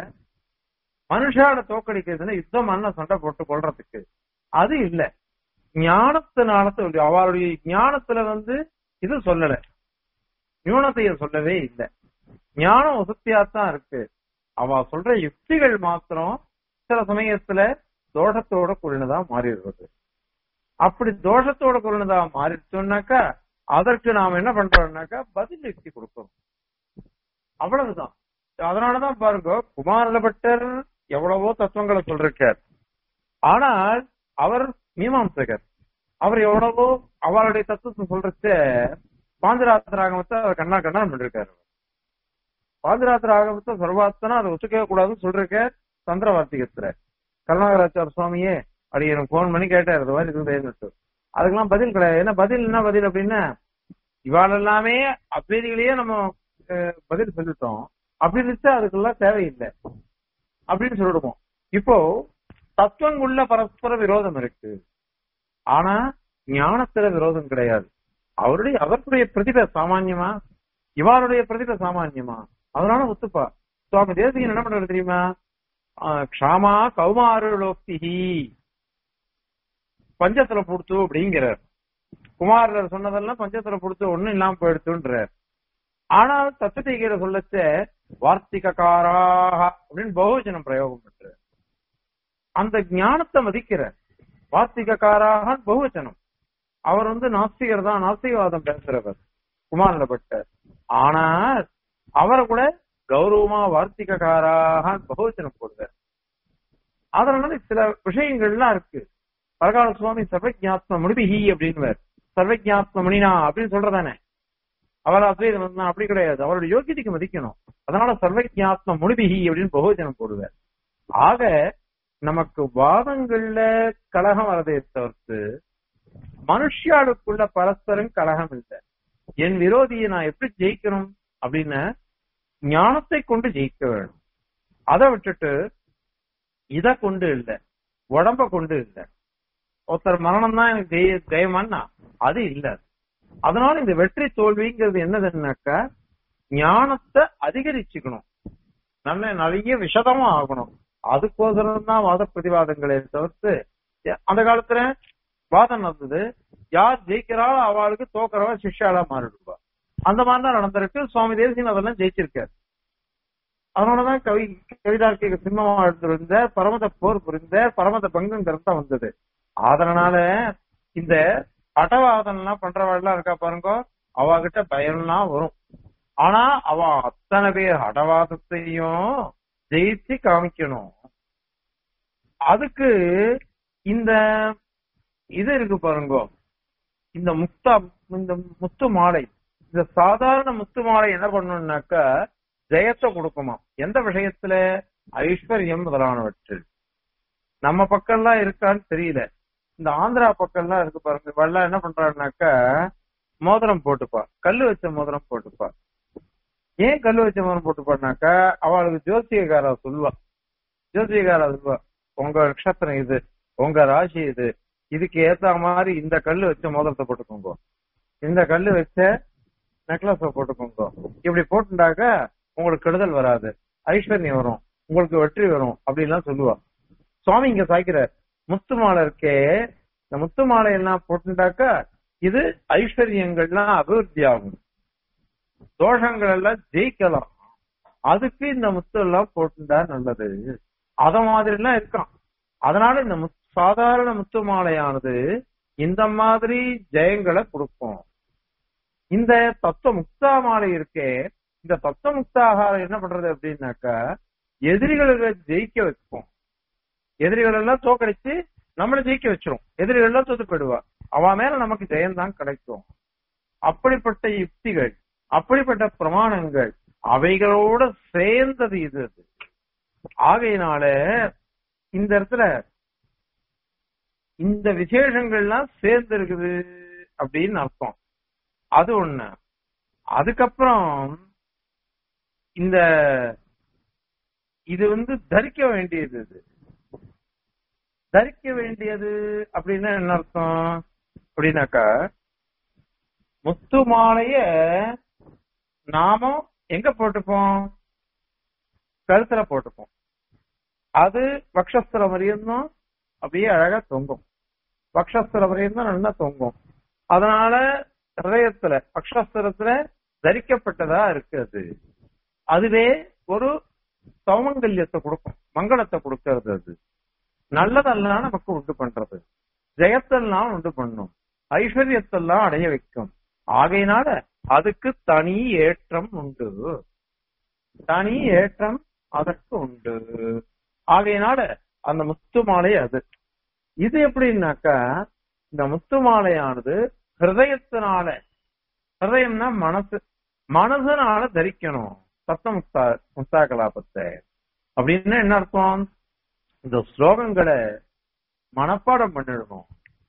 மனுஷால தோக்கடிக்கிறதுன்னு யுத்தம் மண்ண சண்டை போட்டு கொள்றதுக்கு அது இல்ல ஞானத்தினால தோல்வி அவளுடைய ஞானத்துல வந்து இது சொல்லல நியூனத்தைய சொல்லவே இல்லை ஞானம் உசத்தியாத்தான் இருக்கு அவ சொல்ற யுக்திகள் மாத்திரம் சில சமயத்துல தோஷத்தோட கூடினதா மாறிடுறது அப்படி தோஷத்தோட கூடினதா மாறிடுச்சோம்னாக்கா அதற்கு நாம என்ன பண்றோம்னாக்கா பதில் யுக்தி கொடுக்கணும் அவ்வளவுதான் அதனாலதான் பாருங்க குமாரபட்டர் எவ்வளவோ தத்துவங்களை சொல்றார் ஆனால் அவர் மீமாம்சகர் அவர் எவ்வளவோ அவருடைய தத்துவத்தை சொல்றச்ச பாஞ்சராத்திர ஆகமத்தை அவர் கண்ணா கண்ணா பண்ணிருக்காரு பாஞ்சராத்திர ஆகமத்தை சர்வாத்தனா அதை ஒத்துக்கவே கூடாதுன்னு சொல்றக்க சந்திர வார்த்திகத்துல கருணாகராச்சார சுவாமியே அப்படி எனக்கு போன் பண்ணி கேட்டாரு இது மாதிரி இருக்குது அதுக்கெல்லாம் பதில் கிடையாது என்ன பதில் என்ன பதில் அப்படின்னா இவாள் எல்லாமே அப்பேதிகளையே நம்ம அஹ், பதில் சொல்லிட்டோம் அப்படி இருந்துச்சு அதுக்கெல்லாம் தேவையில்லை அப்படின்னு சொல்லிடுவோம் இப்போ தத்துவங்குள்ள பரஸ்பர விரோதம் இருக்கு ஆனா ஞானத்துல விரோதம் கிடையாது அவருடைய அவருடைய பிரதிபை சாமான்யமா இவாருடைய பிரதிபை சாமான்யமா அதனால ஒத்துப்பா சுவாமி தேசிகன் என்ன பண்றது தெரியுமா ஆஹ், க்ஷாமா கௌமாருலோக்திஹி பஞ்சத்துல கொடுத்து அப்படிங்கிறார் குமாரர் சொன்னதெல்லாம் பஞ்சத்துல கொடுத்து ஒண்ணும் இல்லாம போயிடுத்துன்றார் ஆனால் தத்துவீகரை சொல்லச்ச வார்த்திகாராக அப்படின்னு பகுவச்சனம் பிரயோகம் பண்றார் அந்த ஞானத்தை மதிக்கிறார் வார்த்திகாராக பகுவச்சனம் அவர் வந்து நாஸ்திகர் தான் நாஸ்திகவாதம் பேசுறவர் குமாரப்பட்டர் ஆனால் அவரை கூட கௌரவமா வார்த்திகாராக பகுவச்சனம் போடுவார் அதனால சில விஷயங்கள்லாம் இருக்கு பரகால சுவாமி சர்வஜாத்ம முடிபிஹி அப்படின்னு சர்வஜாத்ம மணினா அப்படின்னு சொல்றதானே அவர் அத்வைதம் தான் அப்படி கிடையாது அவருடைய யோகியதைக்கு மதிக்கணும் அதனால சர்வஜாத்ம முடிபிஹி அப்படின்னு பகுவச்சனம் போடுவார் ஆக நமக்கு வாதங்கள்ல கலகம் வரதை தவிர்த்து மனுஷியாளுக்குள்ள பரஸ்பரம் கலகம் இல்லை என் விரோதியை நான் எப்படி ஜெயிக்கணும் அப்படின்னு ஞானத்தை கொண்டு ஜெயிக்க வேணும் அதை விட்டுட்டு இத கொண்டு இல்ல உடம்ப கொண்டு இல்ல ஒருத்தர் மரணம் தான் எனக்கு ஜெய ஜெயமான்னா அது இல்ல அதனால இந்த வெற்றி தோல்விங்கிறது என்னதுன்னாக்கா ஞானத்தை அதிகரிச்சுக்கணும் நல்ல நிறைய விஷதமா ஆகணும் அதுக்கோசரம் தான் வாத பிரதிவாதங்களே தவிர்த்து அந்த காலத்துல வாதம் நடந்தது யார் ஜெயிக்கிறாளோ அவளுக்கு தோக்கிறவ சிஷ்யாலா மாறிடுவா அந்த மாதிரிதான் நடந்திருக்கு சுவாமி தேசியன் அதெல்லாம் ஜெயிச்சிருக்காரு அதனாலதான் கவி கவிதார்க்கிக சிம்மமா எடுத்திருந்த பரமத போர் புரிந்த பரமத பங்கம் கருத்தா வந்தது அதனால இந்த அடவாதம் எல்லாம் பண்றவாள்லாம் இருக்கா பாருங்க அவகிட்ட பயம்லாம் வரும் ஆனா அவ அத்தனை பேர் அடவாதத்தையும் ஜெயிச்சு காமிக்கணும் அதுக்கு இந்த இது இருக்கு பாருங்க இந்த முக்தா இந்த முத்து மாலை இந்த சாதாரண முத்து மாலை என்ன பண்ணணும்னாக்கா ஜெயத்தை கொடுக்குமா எந்த விஷயத்துல ஐஸ்வர்யம் முதலானவற்றில் நம்ம பக்கம்லாம் இருக்கான்னு தெரியல இந்த ஆந்திரா பக்கம்லாம் இருக்கு பாருங்க இவெல்லாம் என்ன பண்றாருனாக்கா மோதிரம் போட்டுப்பா கல்லு வச்ச மோதிரம் போட்டுப்பா ஏன் கல்லு வச்ச மோதிரம் போட்டுப்பான்னாக்கா அவளுக்கு ஜோசியக்காரா சொல்லுவா ஜோசியக்காரா சொல்லுவா உங்க நட்சத்திரம் இது உங்க ராசி இது இதுக்கு ஏத்த மாதிரி இந்த கல்லு வச்ச மோதிரத்தை போட்டுக்கோங்க இந்த கல்லு வச்ச நெக்லஸ போட்டுக்கோங்க இப்படி போட்டுட்டாக்க உங்களுக்கு கெடுதல் வராது ஐஸ்வர்யம் வரும் உங்களுக்கு வெற்றி வரும் அப்படின்லாம் சொல்லுவா சுவாமி இங்க சாய்க்கிறார் முத்து மாலை இருக்கே இந்த முத்து மாலை எல்லாம் போட்டுட்டாக்கா இது ஐஸ்வர்யங்கள்லாம் அபிவிருத்தி ஆகும் தோஷங்கள் எல்லாம் ஜெயிக்கலாம் அதுக்கு இந்த முத்து எல்லாம் போட்டுட்டா நல்லது அத மாதிரி எல்லாம் இருக்கான் அதனால இந்த முத் சாதாரண முத்து மாலையானது இந்த மாதிரி ஜெயங்களை கொடுக்கும் இந்த தத்துவ முக்தா மாலை இருக்கே இந்த தத்துவ முக்தாகாரம் என்ன பண்றது அப்படின்னாக்கா எதிரிகளை ஜெயிக்க வைப்போம் எதிரிகள் எல்லாம் தோக்கடிச்சு நம்மளை ஜெயிக்க வச்சிரும் எதிரிகள் எல்லாம் தோத்து போயிடுவா அவ மேல நமக்கு ஜெயம்தான் கிடைக்கும் அப்படிப்பட்ட யுக்திகள் அப்படிப்பட்ட பிரமாணங்கள் அவைகளோட சேர்ந்தது இது அது. ஆகையினால இந்த இடத்துல இந்த விசேஷங்கள்லாம் சேர்ந்து இருக்குது அப்படின்னு அர்த்தம் அது ஒண்ணு அதுக்கப்புறம் இந்த இது வந்து தரிக்க வேண்டியது இது தரிக்க வேண்டியது அப்படின்னா என்ன அர்த்தம் அப்படின்னாக்கா முத்து மாலைய நாம எங்க போட்டுப்போம் கழுத்துல போட்டுப்போம் அது வக்ஷஸ்தல வரையும் அப்படியே அழகா தொங்கும் வக்ஷஸ்தல வரையும் நல்லா தொங்கும் அதனால ஹிருதயத்துல வக்ஷஸ்தலத்துல தரிக்கப்பட்டதா இருக்கு அது அதுவே ஒரு சௌமங்கல்யத்தை கொடுக்கும் மங்களத்தை கொடுக்கறது அது நல்லதெல்லாம் நமக்கு உண்டு பண்றது ஜெயத்தெல்லாம் உண்டு பண்ணும் ஐஸ்வர்யத்தெல்லாம் அடைய வைக்கும் ஆகையினால அதுக்கு தனி ஏற்றம் உண்டு தனி ஏற்றம் அதற்கு உண்டு ஆகையினால அந்த முத்து மாலை அது இது எப்படின்னாக்கா இந்த முத்து மாலையானது ஹிருதயத்தினால ஹிருதயம்னா மனசு மனசுனால தரிக்கணும் சத்த முக்தா முக்தா கலாபத்தை அப்படின்னா என்ன அர்த்தம் இந்த ஸ்லோகங்களை மனப்பாடம் பண்ணிடணும்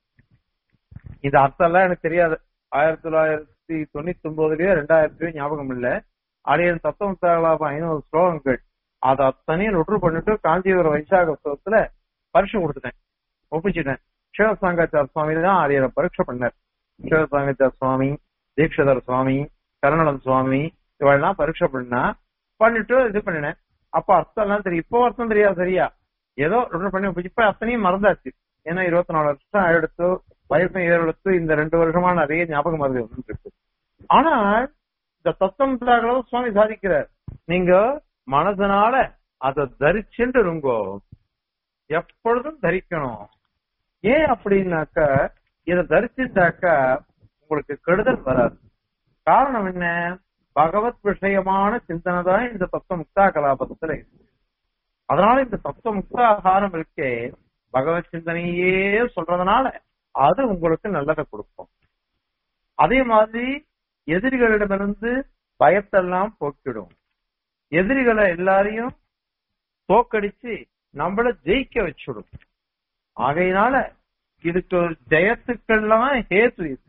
இந்த அர்த்தம் எல்லாம் எனக்கு தெரியாது ஆயிரத்தி தொள்ளாயிரத்தி தொண்ணூத்தி ஒன்பதுலயோ ரெண்டாயிரத்திலயோ ஞாபகம் இல்ல அடியன் தத்துவ கலாபம் ஐநூறு ஸ்லோகங்கள் அதை அத்தனையும் நொற்று பண்ணிட்டு காஞ்சிபுரம் வைசாக உற்சவத்துல பரீட்சை கொடுத்துட்டேன் ஒப்பிச்சிட்டேன் சிவசாங்காச்சார சுவாமி தான் அரியரை பரீட்சை பண்ணார் சிவசாங்காச்சார சுவாமி தீட்சிதர் சுவாமி கருணானந்த சுவாமி இவெல்லாம் பரீட்சை பண்ணா பண்ணிட்டு இது பண்ணினேன் அப்ப அர்த்தம் எல்லாம் தெரியும் இப்போ அர்த்தம் தெரியாது சரியா ஏதோ ரெண்டு பண்ணி ஒப்பிச்சு. இப்ப அத்தனையும் மறந்தாச்சு ஏன்னா இருபத்தி நாலு வருஷம் எடுத்து வயசும் ஏறெடுத்து இந்த ரெண்டு வருஷமா நிறைய ஞாபகம் மருந்து இருக்கு ஆனா இந்த தத்தம் திராகளவு சுவாமி சாதிக்கிறார் நீங்க மனதனால அதை தரிச்சுட்டு இருங்கோ எப்பொழுதும் தரிக்கணும் ஏன் அப்படின்னாக்கா இதை தரிச்சுட்டாக்கா உங்களுக்கு கெடுதல் வராது காரணம் என்ன பகவத் விஷயமான சிந்தனை தான் இந்த தத்துவ முக்தா கலாபத்துல இருக்கு அதனால இந்த தத்துவ முக்தாகாரம் இருக்கே பகவத் சிந்தனையே சொல்றதுனால அது உங்களுக்கு நல்லதை கொடுக்கும் அதே மாதிரி எதிரிகளிடமிருந்து பயத்தெல்லாம் போக்கிடும் எதிரிகளை எல்லாரையும் தோக்கடிச்சு நம்மள ஜெயிக்க வச்சுடும் ஆகையினால இதுக்கு ஒரு ஜெயத்துக்கெல்லாம் ஹேத்து இது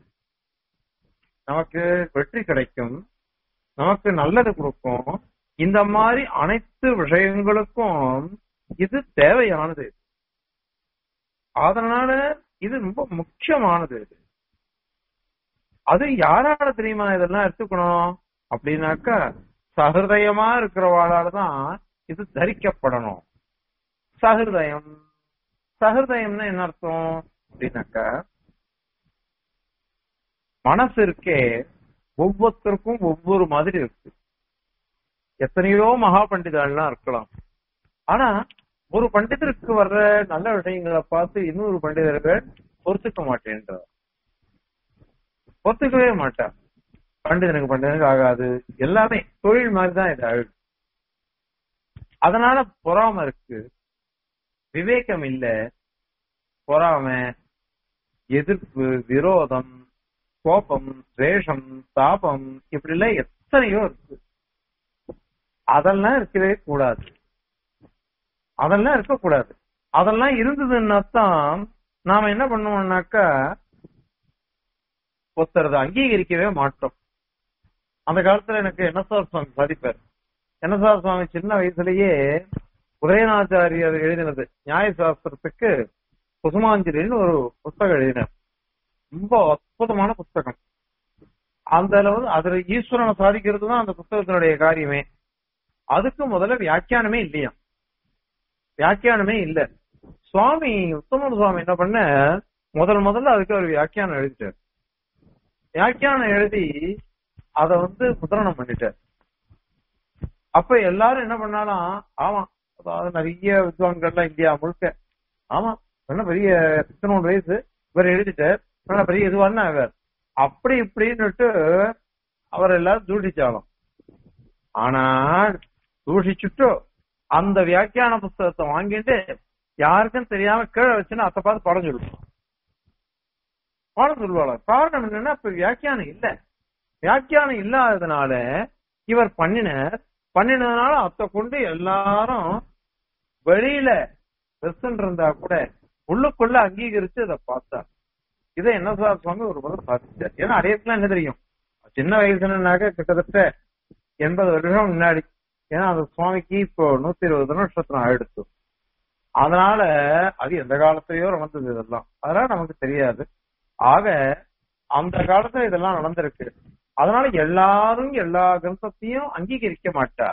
நமக்கு வெற்றி கிடைக்கும் நமக்கு நல்லது கொடுக்கும் இந்த மாதிரி அனைத்து விஷயங்களுக்கும் இது தேவையானது அதனால இது ரொம்ப முக்கியமானது இது அது யாரால தெரியுமா இதெல்லாம் எடுத்துக்கணும் அப்படின்னாக்கா சஹிருதயமா இருக்கிறவாளால தான் இது தரிக்கப்படணும் சஹிருதயம் சஹிருதயம்னா என்ன அர்த்தம் அப்படின்னாக்கா மனசு இருக்கே ஒவ்வொருத்தருக்கும் ஒவ்வொரு மாதிரி இருக்கு எத்தனையோ மகா பண்டிதர்கள்லாம் இருக்கலாம் ஆனா ஒரு பண்டிதருக்கு வர்ற நல்ல விஷயங்களை பார்த்து இன்னொரு பண்டிதர்கள் பொறுத்துக்க மாட்டேன்றார் ஒத்துக்கவே மாட்டார் பண்டிதனுக்கு பண்டிதனுக்கு ஆகாது எல்லாமே தொழில் மாதிரி தான் இது அழகு அதனால பொறாம இருக்கு விவேகம் இல்ல பொறாமை எதிர்ப்பு விரோதம் கோபம் துவேஷம் தாபம் இப்படி எல்லாம் எத்தனையோ இருக்கு அதெல்லாம் இருக்கவே கூடாது அதெல்லாம் இருக்கக்கூடாது அதெல்லாம் இருந்ததுன்னா தான் நாம என்ன பண்ணுவோம்னாக்கா ஒருத்தரது அங்கீகரிக்கவே மாட்டோம் அந்த காலத்துல எனக்கு என்எஸ்ஆர் சுவாமி சாதிப்பார் என்எஸ்ஆர் சுவாமி சின்ன வயசுலயே உதயநாச்சாரியர் எழுதினது நியாய சாஸ்திரத்துக்கு குசுமாஞ்சலின்னு ஒரு புஸ்தகம் எழுதினார் ரொம்ப அற்புதமான புஸ்தகம் அந்த அளவு அதுல ஈஸ்வரனை சாதிக்கிறது தான் அந்த புஸ்தகத்தினுடைய காரியமே அதுக்கு முதல்ல வியாக்கியானமே இல்லையா வியாக்கியானமே இல்ல சுவாமி உத்தமன் சுவாமி என்ன பண்ண முதல் முதல்ல அதுக்கு ஒரு வியாக்கியானம் எழுதிட்டார் வியாக்கியானம் எழுதி அத வந்து முத்திரணம் பண்ணிட்டார் அப்ப எல்லாரும் என்ன பண்ணாலும் ஆமா அதாவது நிறைய வித்வான்கள்லாம் இந்தியா முழுக்க ஆமா என்ன பெரிய பதினொன்று வயசு இவர் எழுதிட்டார் நல்ல பெரிய இதுவான அவர் அப்படி இப்படின்னுட்டு அவர் எல்லாரும் தூஷிச்சாலும் ஆனால் தூஷிச்சுட்டு அந்த வியாக்கியான புஸ்தகத்தை வாங்கிட்டு யாருக்கும் தெரியாம கீழே வச்சுன்னு அத்தை பார்த்து படம் சொல்லுவோம் பாடம் சொல்லுவாள் காரணம் என்னன்னா இப்ப வியாக்கியானம் இல்ல வியாக்கியானம் இல்லாததுனால இவர் பண்ணினர் பண்ணினதுனால அத்தை கொண்டு எல்லாரும் வெளியில பெருசுன்னு இருந்தா கூட உள்ளுக்குள்ள அங்கீகரிச்சு இதை பார்த்தார் இதை என்ன சார் சுவாமி ஒரு முறை சாதிச்சார் ஏன்னா அடையத்துலாம் என்ன தெரியும் சின்ன வயசுனாக்க கிட்டத்தட்ட எண்பது வருஷம் முன்னாடி ஏன்னா அந்த சுவாமிக்கு இப்போ நூத்தி இருபது நட்சத்திரம் ஆயிடுச்சு அதனால அது எந்த காலத்திலயோ நடந்தது இதெல்லாம் அதனால நமக்கு தெரியாது ஆக அந்த காலத்துல இதெல்லாம் நடந்திருக்கு அதனால எல்லாரும் எல்லா கிரந்தத்தையும் அங்கீகரிக்க மாட்டா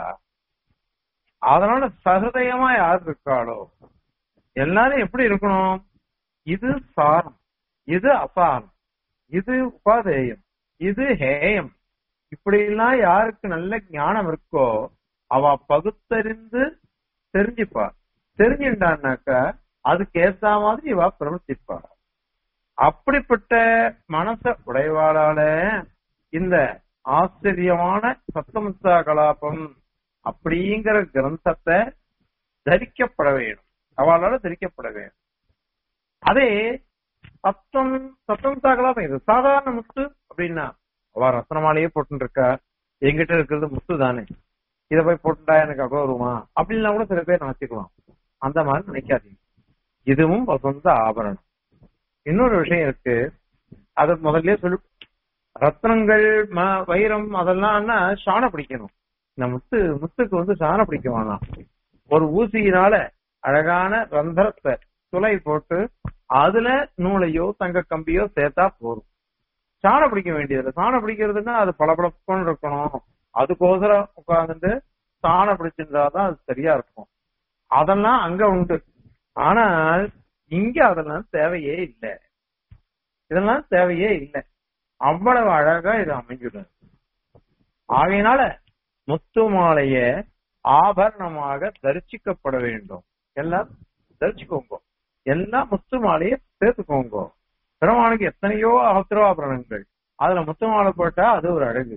அதனால சகதயமா யார் இருக்காளோ எல்லாரும் எப்படி இருக்கணும் இது சாரம் இது அசாரம் இது உபாதேயம் இது ஹேயம் இப்படி எல்லாம் யாருக்கு நல்ல ஞானம் இருக்கோ அவ பகுத்தறிந்து தெரிஞ்சுப்பா தெரிஞ்சுட்டான்னாக்க அதுக்கு ஏத்த மாதிரி இவ பிரவர்த்திப்பா அப்படிப்பட்ட மனச உடையவாளால இந்த ஆச்சரியமான சத்தமுத்தா கலாபம் அப்படிங்கிற கிரந்தத்தை தரிக்கப்பட வேணும் அவளால தரிக்கப்பட வேணும் அதே சத்தம் சத்தமுத்தா கலாபம் இது சாதாரண முத்து அப்படின்னா அவ ரத்னமாலையே போட்டு இருக்கா எங்கிட்ட இருக்கிறது முத்து தானே இத போய் போட்டுட்டா எனக்கு அகௌரவமா அப்படின்லாம் கூட சில பேர் நினைச்சுக்கலாம் அந்த மாதிரி நினைக்காதீங்க இதுவும் வசந்த ஆபரணம் இன்னொரு விஷயம் இருக்கு அது முதல்ல சொல்லு ரத்னங்கள் ம- வைரம் அதெல்லாம்னா சாணம் பிடிக்கணும் இந்த முத்து முத்துக்கு வந்து சாணம் பிடிக்க வேணாம் ஒரு ஊசியினால அழகான ரந்தரத்தை துளை போட்டு அதுல நூலையோ தங்க கம்பியோ சேர்த்தா போதும் சாணம் பிடிக்க வேண்டியது சாணம் பிடிக்கிறதுன்னா அது பளபளப்புன்னு இருக்கணும் அதுக்கோசரம் உட்கார்ந்துட்டு சாணம் பிடிச்சிருந்தாதான் அது சரியா இருக்கும் அதெல்லாம் அங்க உண்டு ஆனால் இங்க அதெல்லாம் தேவையே இல்லை இதெல்லாம் தேவையே இல்லை அவ்வளவு அழகா இது அமைஞ்சிடும் ஆகையினால முத்து மாலைய ஆபரணமாக தரிசிக்கப்பட வேண்டும் எல்லாம் தரிச்சுக்கோங்க எல்லாம் முத்து மாலையை சேர்த்துக்கோங்க பெருமானுக்கு எத்தனையோ திருவாபரணங்கள் அதுல முத்து மாலை போட்டா அது ஒரு அழகு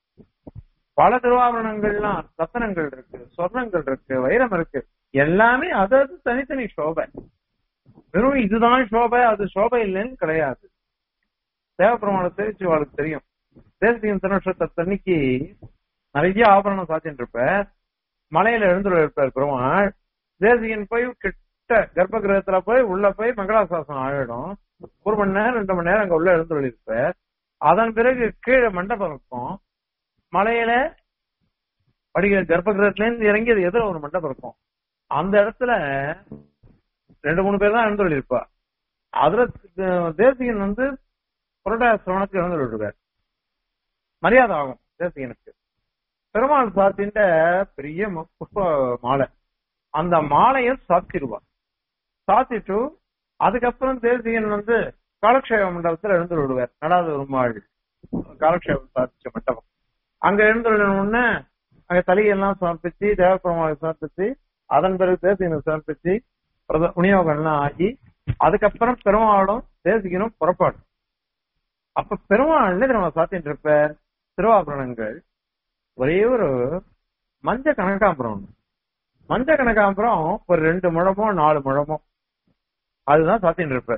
பல திருவாபரணங்கள்லாம் ரத்தனங்கள் இருக்கு சொர்ணங்கள் இருக்கு வைரம் இருக்கு எல்லாமே அது அது தனித்தனி சோபை வெறும் இதுதான் சோபை அது சோபை இல்லைன்னு கிடையாது தேவப்பிரமாண தெரிச்சு அவளுக்கு தெரியும் தேசியம் திருநட்சத்திரத்தன்னைக்கு நிறைய ஆபரணம் சாத்தின்னு இருப்ப மலையில எழுந்துள்ள இருப்பார் பெருமாள் தேசிகன் போய் கிட்ட கர்ப்ப கிரகத்துல போய் உள்ள போய் மங்களாசாசனம் ஆயிடும் ஒரு மணி நேரம் ரெண்டு மணி நேரம் அங்க உள்ள எழுந்துள்ள இருப்பார் அதன் பிறகு கீழே மண்டபம் இருக்கும் மலையில படிக்க கர்ப்ப கிரகத்துல இருந்து இறங்கி அது எதிர ஒரு மண்டபம் இருக்கும் அந்த இடத்துல ரெண்டு மூணு பேர் தான் எழுந்துள்ள இருப்பா அதுல அஹ், தேசிகன் வந்து புரட்டாசி சிரவணத்துக்கு எழுந்துள்ள இருக்கார் மரியாதை ஆகும் தேசிகனுக்கு பெருமாள் சாத்தின்ற பெரிய மு- புஷ்ப மாலை அந்த மாலையை சாத்திடுவா சாத்திட்டு அதுக்கப்புறம் தேசிகன் வந்து காலக்ஷேப மண்டபத்துல எழுந்து விடுவார் நடாத ஒரு மாள் காலக்ஷேபம் சாதிச்ச மண்டபம் அங்க எழுந்து உடனே அங்க தலையெல்லாம் சமர்ப்பிச்சு தேவப்பெருமாளை சமர்ப்பிச்சு அதன் பிறகு தேசிகனை சமர்ப்பிச்சு பிரத- விநியோகம் எல்லாம் ஆகி அதுக்கப்புறம் பெருமாளும் தேசிகனும் புறப்பாடு அப்ப பெருமாள் நம்ம சாத்திட்டு இருப்பார் திருவாபரணங்கள் ஒரே ஒரு மஞ்ச கனகாம்பரம் ஒண்ணு. மஞ்ச கனகாம்பரம் ஒரு ரெண்டு முழமோ நாலு முழமோ அதுதான் சாத்தின்னு இருப்பார்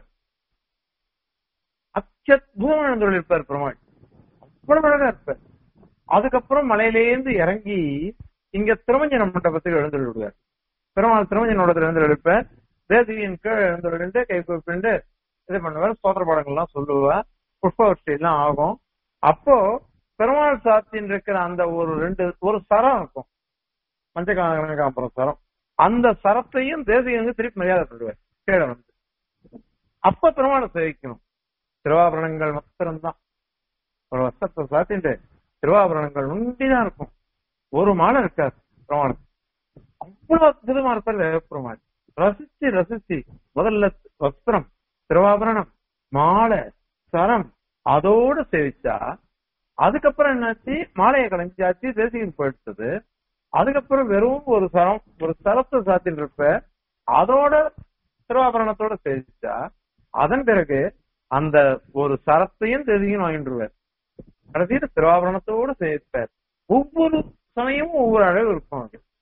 அச்சத்பூதம் எழுந்துள்ள இருப்பார் பெருமாள் அவ்வளவு அழகா இருப்பார் அதுக்கப்புறம் மலையிலேந்து இறங்கி இங்க திருமஞ்சன மண்டபத்துக்கு எழுந்து விடுவார் பெருமாள் திருமஞ்சனோடத்துல எழுந்து இருப்பார் தேசியின் கீழ் எழுந்து கை கூப்பிண்டு இது பண்ணுவார் சோதர பாடங்கள்லாம் சொல்லுவார் புஷ்பவர்த்தி எல்லாம் ஆகும் அப்போ பெருமாள் சாத்தின் இருக்கிற அந்த ஒரு ரெண்டு ஒரு சரம் இருக்கும் மஞ்ச கனகாம்பரம் சரம் அந்த சரத்தையும் தேசிகனுக்கு திருப்பி மரியாதை பண்ணுவார் கீழே வந்து அப்ப பெருமாளை சேவிக்கணும் திருவாபரணங்கள் மாத்திரம்தான் ஒரு வஸ்திரத்தை சாத்திட்டு திருவாபரணங்கள் உண்டிதான் இருக்கும் ஒரு மாலை இருக்காது பெருமாளுக்கு அவ்வளவு அற்புதமா இருப்பார் தேவப்பெருமாள் ரசிச்சு ரசிச்சு முதல்ல வஸ்திரம் திருவாபரணம் மாலை சரம் அதோட சேவிச்சா அதுக்கப்புறம் என்னாச்சு மாலையை கலைஞ்சாச்சு தேசியம் போயிடுச்சது அதுக்கப்புறம் வெறும் ஒரு சரம் ஒரு சரத்தை சாத்திட்டு இருப்ப அதோட திருவாபரணத்தோட சேவிச்சா அதன் பிறகு அந்த ஒரு சரத்தையும் தேசியம் வாங்கிட்டுருவார் கடைசியில திருவாபரணத்தோட சேவிப்பார் ஒவ்வொரு சமயமும் ஒவ்வொரு அழகு இருக்கும் அது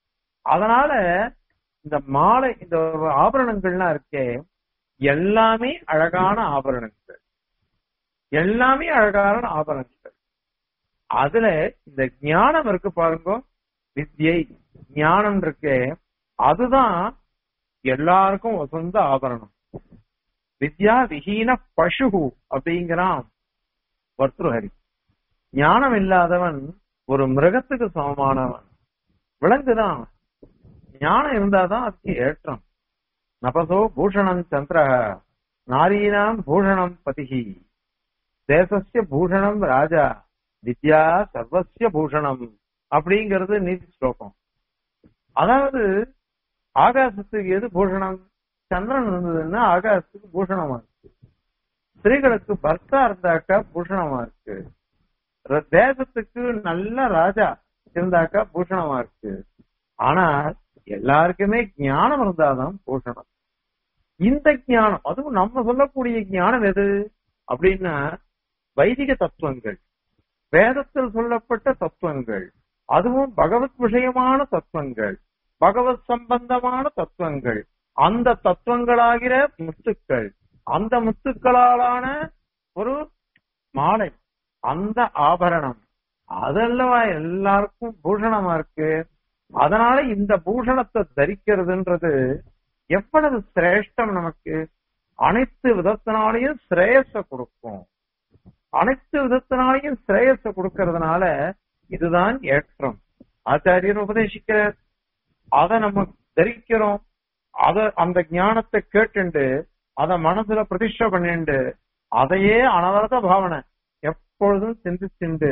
அதனால இந்த மாலை இந்த ஆபரணங்கள்லாம் இருக்கே எல்லாமே அழகான ஆபரணங்கள் எல்லாமே அழகான ஆபரணங்கள் அதுல இந்த ஞானம் இருக்கு பாருங்க வித்யை ஞானம் இருக்கு அதுதான் எல்லாருக்கும் வசந்த ஆபரணம் வித்யா விஹீன பசு அப்படிங்கிறான் வர்த்துஹரி ஞானம் இல்லாதவன் ஒரு மிருகத்துக்கு சமமானவன் விலங்குதான் ஞானம் இருந்தாதான் அதுக்கு ஏற்றம் நபசோ பூஷணம் சந்திர நாரீனாம் பூஷணம் பதிகி தேசஸ்ய பூஷணம் ராஜா வித்யா சர்வசிய பூஷணம் அப்படிங்கிறது நீதி ஸ்லோகம் அதாவது ஆகாசத்துக்கு எது பூஷணம் சந்திரன் இருந்ததுன்னா ஆகாசத்துக்கு பூஷணமா இருக்கு ஸ்திரீகளுக்கு பர்த்தா இருந்தாக்கா பூஷணமா இருக்கு ர- தேசத்துக்கு நல்ல ராஜா இருந்தாக்கா பூஷணமா இருக்கு ஆனால் எல்லாருக்குமே ஞானம் இருந்தாதான் பூஷணம் இந்த ஞானம் அதுவும் நம்ம சொல்லக்கூடிய ஞானம் எது அப்படின்னா வைதிக தத்துவங்கள் வேதத்தில் சொல்லப்பட்ட தத்துவங்கள் அதுவும் பகவத் விஷயமான தத்துவங்கள் பகவத் சம்பந்தமான தத்துவங்கள் அந்த தத்துவங்களாகிற முத்துக்கள் அந்த முத்துக்களாலான ஒரு மாலை அந்த ஆபரணம் அதல்லவா எல்லாருக்கும் பூஷணமா இருக்கு அதனால இந்த பூஷணத்தை தரிக்கிறதுன்றது எவ்வளவு சிரேஷ்டம் நமக்கு அனைத்து விதத்தினாலையும் சிரேயஸ கொடுக்கும் அனைத்து விதத்தினாலையும் சிரேயஸ கொடுக்கறதுனால இதுதான் ஏற்றம் ஆச்சாரியர் உபதேசிக்கிறார் அதை நம்ம தரிக்கிறோம் அத அந்த ஞானத்தை கேட்டுண்டு அத மனசுல பிரதிஷ்டை பண்ணிண்டு அதையே அனவரத பாவனை எப்பொழுதும் சிந்திச்சுண்டு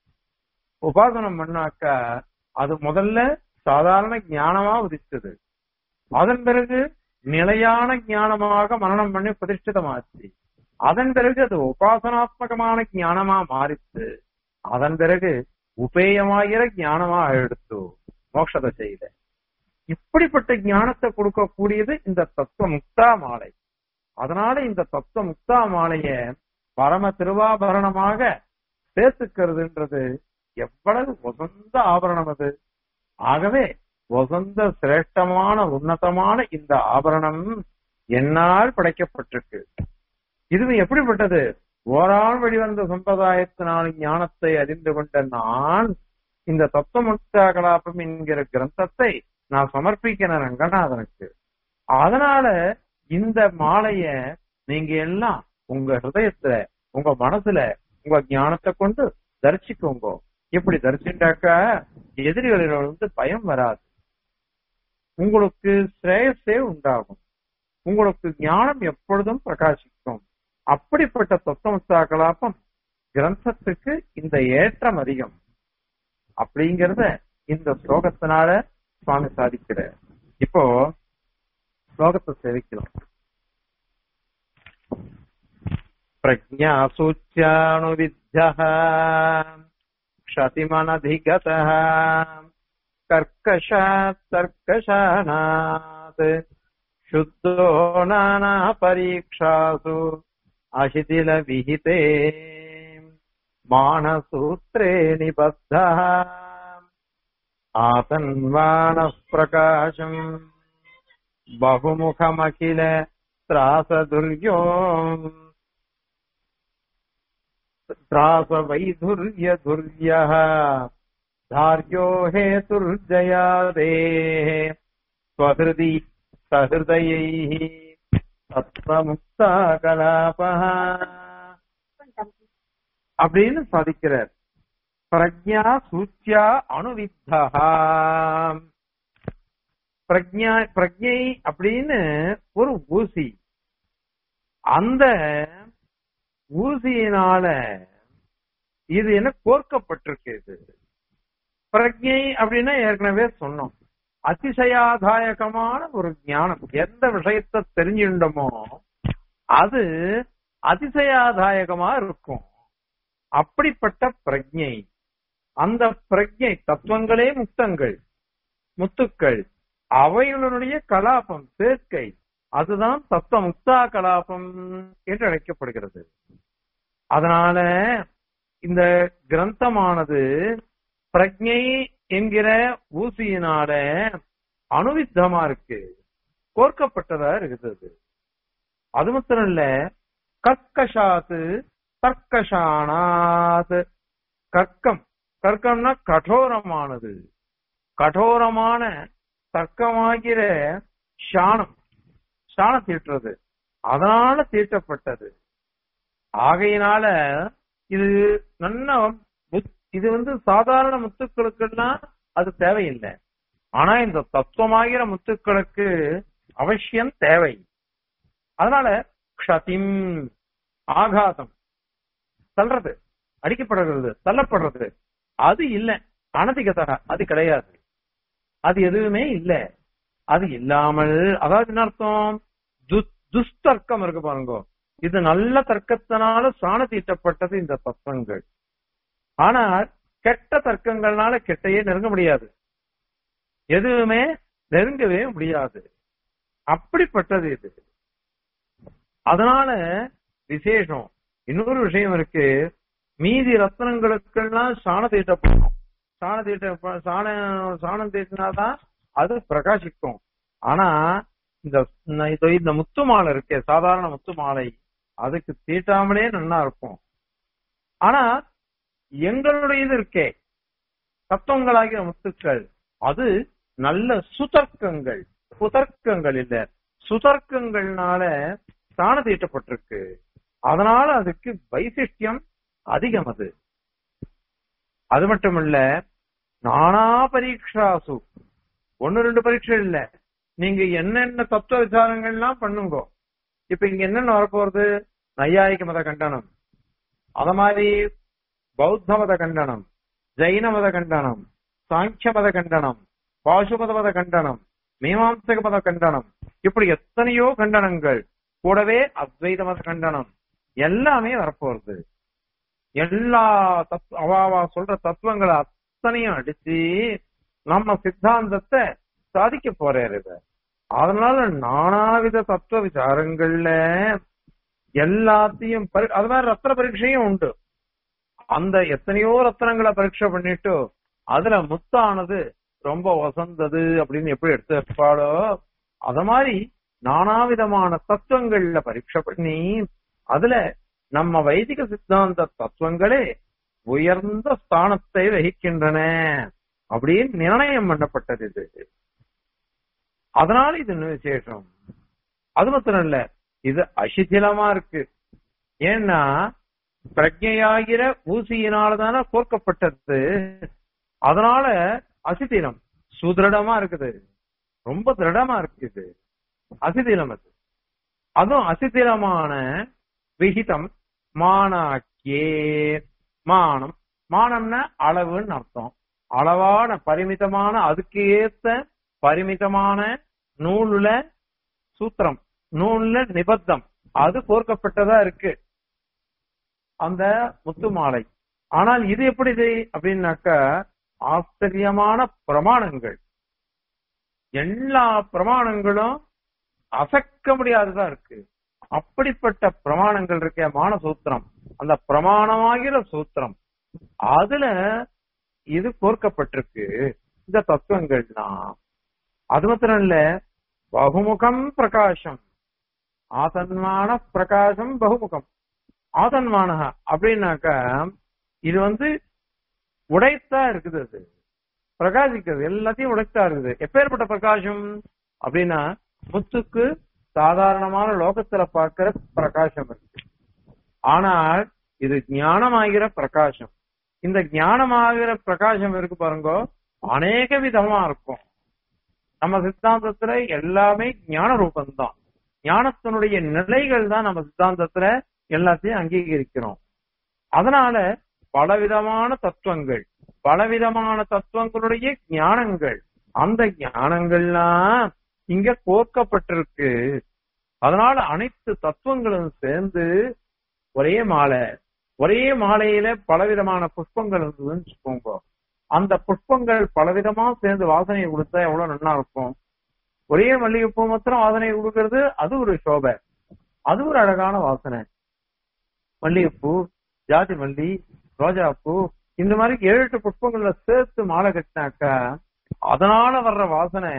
உபாசனம் பண்ணாக்கா அது முதல்ல சாதாரண ஞானமா உதிச்சது அதன் பிறகு நிலையான ஞானமாக மனனம் பண்ணி பிரதிஷ்டிதமாச்சு அதன் பிறகு அது உபாசனாத்மகமான ஞானமா மாறிச்சு அதன் பிறகு உபேயமாகிற ஞானமா எடுத்து மோட்ச தசையில இப்படிப்பட்ட ஞானத்தை கொடுக்கக்கூடியது இந்த தத்துவ முக்தா மாலை அதனால இந்த தத்துவ முக்தா மாலைய பரம திருவாபரணமாக சேர்த்துக்கிறதுன்றது எவ்வளவு உசந்த ஆபரணம் அது ஆகவே உசந்த சிரேஷ்டமான உன்னதமான இந்த ஆபரணம் என்னால் படைக்கப்பட்டிருக்கு இது எப்படிப்பட்டது ஓராள் வெளிவந்த சம்பிரதாயத்தினால் ஞானத்தை அறிந்து கொண்ட நான் இந்த தத்துவமுக்தா கலாபம் என்கிற கிரந்தத்தை நான் சமர்ப்பிக்கிறேன் ரங்கநாதனுக்கு அதனால இந்த மாலைய நீங்க எல்லாம் உங்க ஹிருதயத்துல உங்க மனசுல உங்க ஞானத்தை கொண்டு தரிசிக்கோங்க இப்படி தரிசிட்டாக்கா எதிரிகளில் வந்து பயம் வராது உங்களுக்கு ஸ்ரேயஸே உண்டாகும் உங்களுக்கு ஞானம் எப்பொழுதும் பிரகாசிக்கும் அப்படிப்பட்ட தத்துவமுக்தா கலாபம் கிரந்தத்துக்கு இந்த ஏற்றம் அதிகம் அப்படிங்கறத இந்த ஸ்லோகத்தினால சுவாமி சாதிக்கிறார் இப்போ ஸ்லோகத்தை சேவிக்கலாம் प्रज्ञासूच्याणुविद्धः क्षतिमनधिगतः कर्कशात् तर्कशानात् शुद्धो नानापरीक्षासु अशिथिलविहिते मानसूत्रे निबद्धः आतन्वानः प्रकाशम् बहुमुखमखिल त्रासदुर्यो त्रासवैधुर्यधुर्यः धार्यो हेतुर्जयादेः स्वहृदि सहृदयैः तत्त्वमुक्ताकलापः அப்படின்னு சாதிக்கிறார் பிரஜா சூச்சியா அணுவித்தா பிரஜா பிரஜை அப்படின்னு ஒரு ஊசி அந்த ஊசியினால இது என்ன கோர்க்கப்பட்டிருக்கு இது பிரஜை அப்படின்னா ஏற்கனவே சொன்னோம் அதிசயாதாயகமான ஒரு ஞானம் எந்த விஷயத்தை தெரிஞ்சுட்டோமோ அது அதிசயாதாயகமா இருக்கும் அப்படிப்பட்ட பிரஜை அந்த பிரஜை தத்துவங்களே முக்தங்கள் முத்துக்கள் அவைகளுடைய கலாபம் சேர்க்கை அதுதான் தத்துவ முக்தா கலாபம் என்று அழைக்கப்படுகிறது அதனால இந்த கிரந்தமானது பிரஜை என்கிற ஊசியினால அணுவித்தமா இருக்கு கோர்க்கப்பட்டதா இருக்குது அது. அது மாத்திரம் இல்ல கற்கஷாத்து கற்கஷானாத் கற்கம் கற்கம்னா கடோரமானது கடோரமான தர்க்கமாகிற சாணம் சாணம் தீட்டுறது அதனால தீட்டப்பட்டது ஆகையினால இது நல்ல முத்- இது வந்து சாதாரண முத்துக்களுக்கெல்லாம் அது தேவையில்லை ஆனா இந்த தத்துவமாகிற முத்துக்களுக்கு அவசியம் தேவை அதனால க்ஷதிம் ஆகாதம் தள்ளுறது அடிக்கப்படுறது தள்ளப்படுறது அது இல்ல அனதிகதக அது கிடையாது அது எதுவுமே இல்ல அது இல்லாமல் அதாவது என்ன அர்த்தம் து- துஸ்தர்க்கம் இருக்கு பாருங்க இது நல்ல தர்க்கத்தினால சாண தீட்டப்பட்டது இந்த தத்துவங்கள் ஆனால் கெட்ட தர்க்கங்கள்னால கெட்டையே நெருங்க முடியாது எதுவுமே நெருங்கவே முடியாது அப்படிப்பட்டது இது அதனால விசேஷம் இன்னொரு விஷயம் இருக்கு மீதி ரத்னங்களுக்கெல்லாம் சாண தீட்டப்படும் சாண தீட்ட சாண சாணம் தீட்டினாதான் அது பிரகாசிக்கும் ஆனா இந்த இந்த- இந்த முத்து மாலை இருக்கே சாதாரண முத்து மாலை அதுக்கு தீட்டாமலே நல்லா இருக்கும் ஆனா எங்களுடைய இது இருக்கே தத்துவங்களாகிய முத்துக்கள் அது நல்ல சுதர்க்கங்கள் புதர்க்கங்கள் இல்ல சுதர்க்கங்கள்னால சாண தீட்டப்பட்டிருக்கு அதனால அதுக்கு வைசிஷ்டியம் அதிகம் அது அது மட்டும் இல்ல நானா பரீட்சாசு ஒன்னு ரெண்டு பரீட்சை இல்ல நீங்க என்னென்ன தத்துவ விசாரங்கள்லாம் பண்ணுங்க இப்ப இங்க என்னென்ன வரப்போறது நையாயிக மத கண்டனம் அத மாதிரி பௌத்த மத கண்டனம் ஜைன மத கண்டனம் சாங்கிய மத கண்டனம் பாசுபத மத கண்டனம் மீமாம்சக மத கண்டனம் இப்படி எத்தனையோ கண்டனங்கள் கூடவே அத்வைத மத கண்டனம் எல்லாமே வரப்போறது எல்லா தத் அவாவா சொல்ற தத்துவங்களை அத்தனையும் அடிச்சு நம்ம சித்தாந்தத்தை சாதிக்க போறாரு இத அதனால நானாவித தத்துவ விசாரங்கள்ல எல்லாத்தையும் பரி- அது மாதிரி ரத்ன பரீட்சையும் உண்டு அந்த எத்தனையோ ரத்னங்களை பரீட்சை பண்ணிட்டு அதுல முத்தானது ரொம்ப வசந்தது அப்படின்னு எப்படி எடுத்து வைப்பாளோ அத மாதிரி நானாவிதமான தத்துவங்கள்ல பரீட்சை பண்ணி அதுல நம்ம வைதிக சித்தாந்த தத்துவங்களே உயர்ந்த ஸ்தானத்தை வகிக்கின்றன அப்படின்னு நிர்ணயம் பண்ணப்பட்டது இது அதனால இது இன்னும் விசேஷம் அது மாத்திரம் இல்ல இது அசிதிலமா இருக்கு ஏன்னா பிரஜையாகிற ஊசியினாலதானே கோர்க்கப்பட்டது அதனால அசிதிலம் சுதிருடமா இருக்குது ரொம்ப திருடமா இருக்குது அசிதிலம் அது அதுவும் அசிதிலமான விகிதம் மானாக்கியே மானம் மானம்னா அளவுன்னு அர்த்தம் அளவான பரிமிதமான அதுக்கு ஏத்த பரிமிதமான நூலுல சூத்திரம் நூல்ல நிபத்தம் அது கோர்க்கப்பட்டதா இருக்கு அந்த முத்து மாலை ஆனால் இது எப்படி இது அப்படின்னாக்க ஆச்சரியமான பிரமாணங்கள் எல்லா பிரமாணங்களும் அசக்க முடியாததா இருக்கு அப்படிப்பட்ட பிரமாணங்கள் இருக்க மான சூத்திரம் அந்த பிரமாணமாகிற சூத்திரம் அதுல இது கோர்க்கப்பட்டிருக்கு இந்த தத்துவங்கள்லாம் அது மாத்திரம் இல்ல பகுமுகம் பிரகாசம் ஆசன்மான பிரகாசம் பகுமுகம் ஆசன்மான அப்படின்னாக்க இது வந்து உடைத்தா இருக்குது அது பிரகாசிக்கிறது எல்லாத்தையும் உடைத்தா இருக்குது எப்பேற்பட்ட பிரகாசம் அப்படின்னா முத்துக்கு சாதாரணமான லோகத்துல பார்க்கிற பிரகாசம் இருக்கு ஆனால் இது ஞானமாகிற பிரகாசம் இந்த ஞானமாகிற பிரகாசம் இருக்கு பாருங்க அநேக விதமா இருக்கும் நம்ம சித்தாந்தத்துல எல்லாமே ஞான ரூபம்தான் ஞானத்தினுடைய நிலைகள் தான் நம்ம சித்தாந்தத்துல எல்லாத்தையும் அங்கீகரிக்கிறோம் அதனால பலவிதமான தத்துவங்கள் பலவிதமான தத்துவங்களுடைய ஞானங்கள் அந்த ஞானங்கள்லாம் இங்க கோர்க்கப்பட்டிருக்கு அதனால அனைத்து தத்துவங்களும் சேர்ந்து ஒரே மாலை ஒரே மாலையில பலவிதமான புஷ்பங்கள் இருந்ததுன்னு வச்சுக்கோங்க அந்த புஷ்பங்கள் பலவிதமா சேர்ந்து வாசனையை கொடுத்தா எவ்வளவு நல்லா இருக்கும் ஒரே மல்லிகைப்பூ மாத்திரம் வாசனை கொடுக்கறது அது ஒரு சோபை அது ஒரு அழகான வாசனை மல்லிகைப்பூ ஜாதி மல்லி ரோஜாப்பூ இந்த மாதிரி ஏழு எட்டு புஷ்பங்கள்ல சேர்த்து மாலை கட்டினாக்கா அதனால வர்ற வாசனை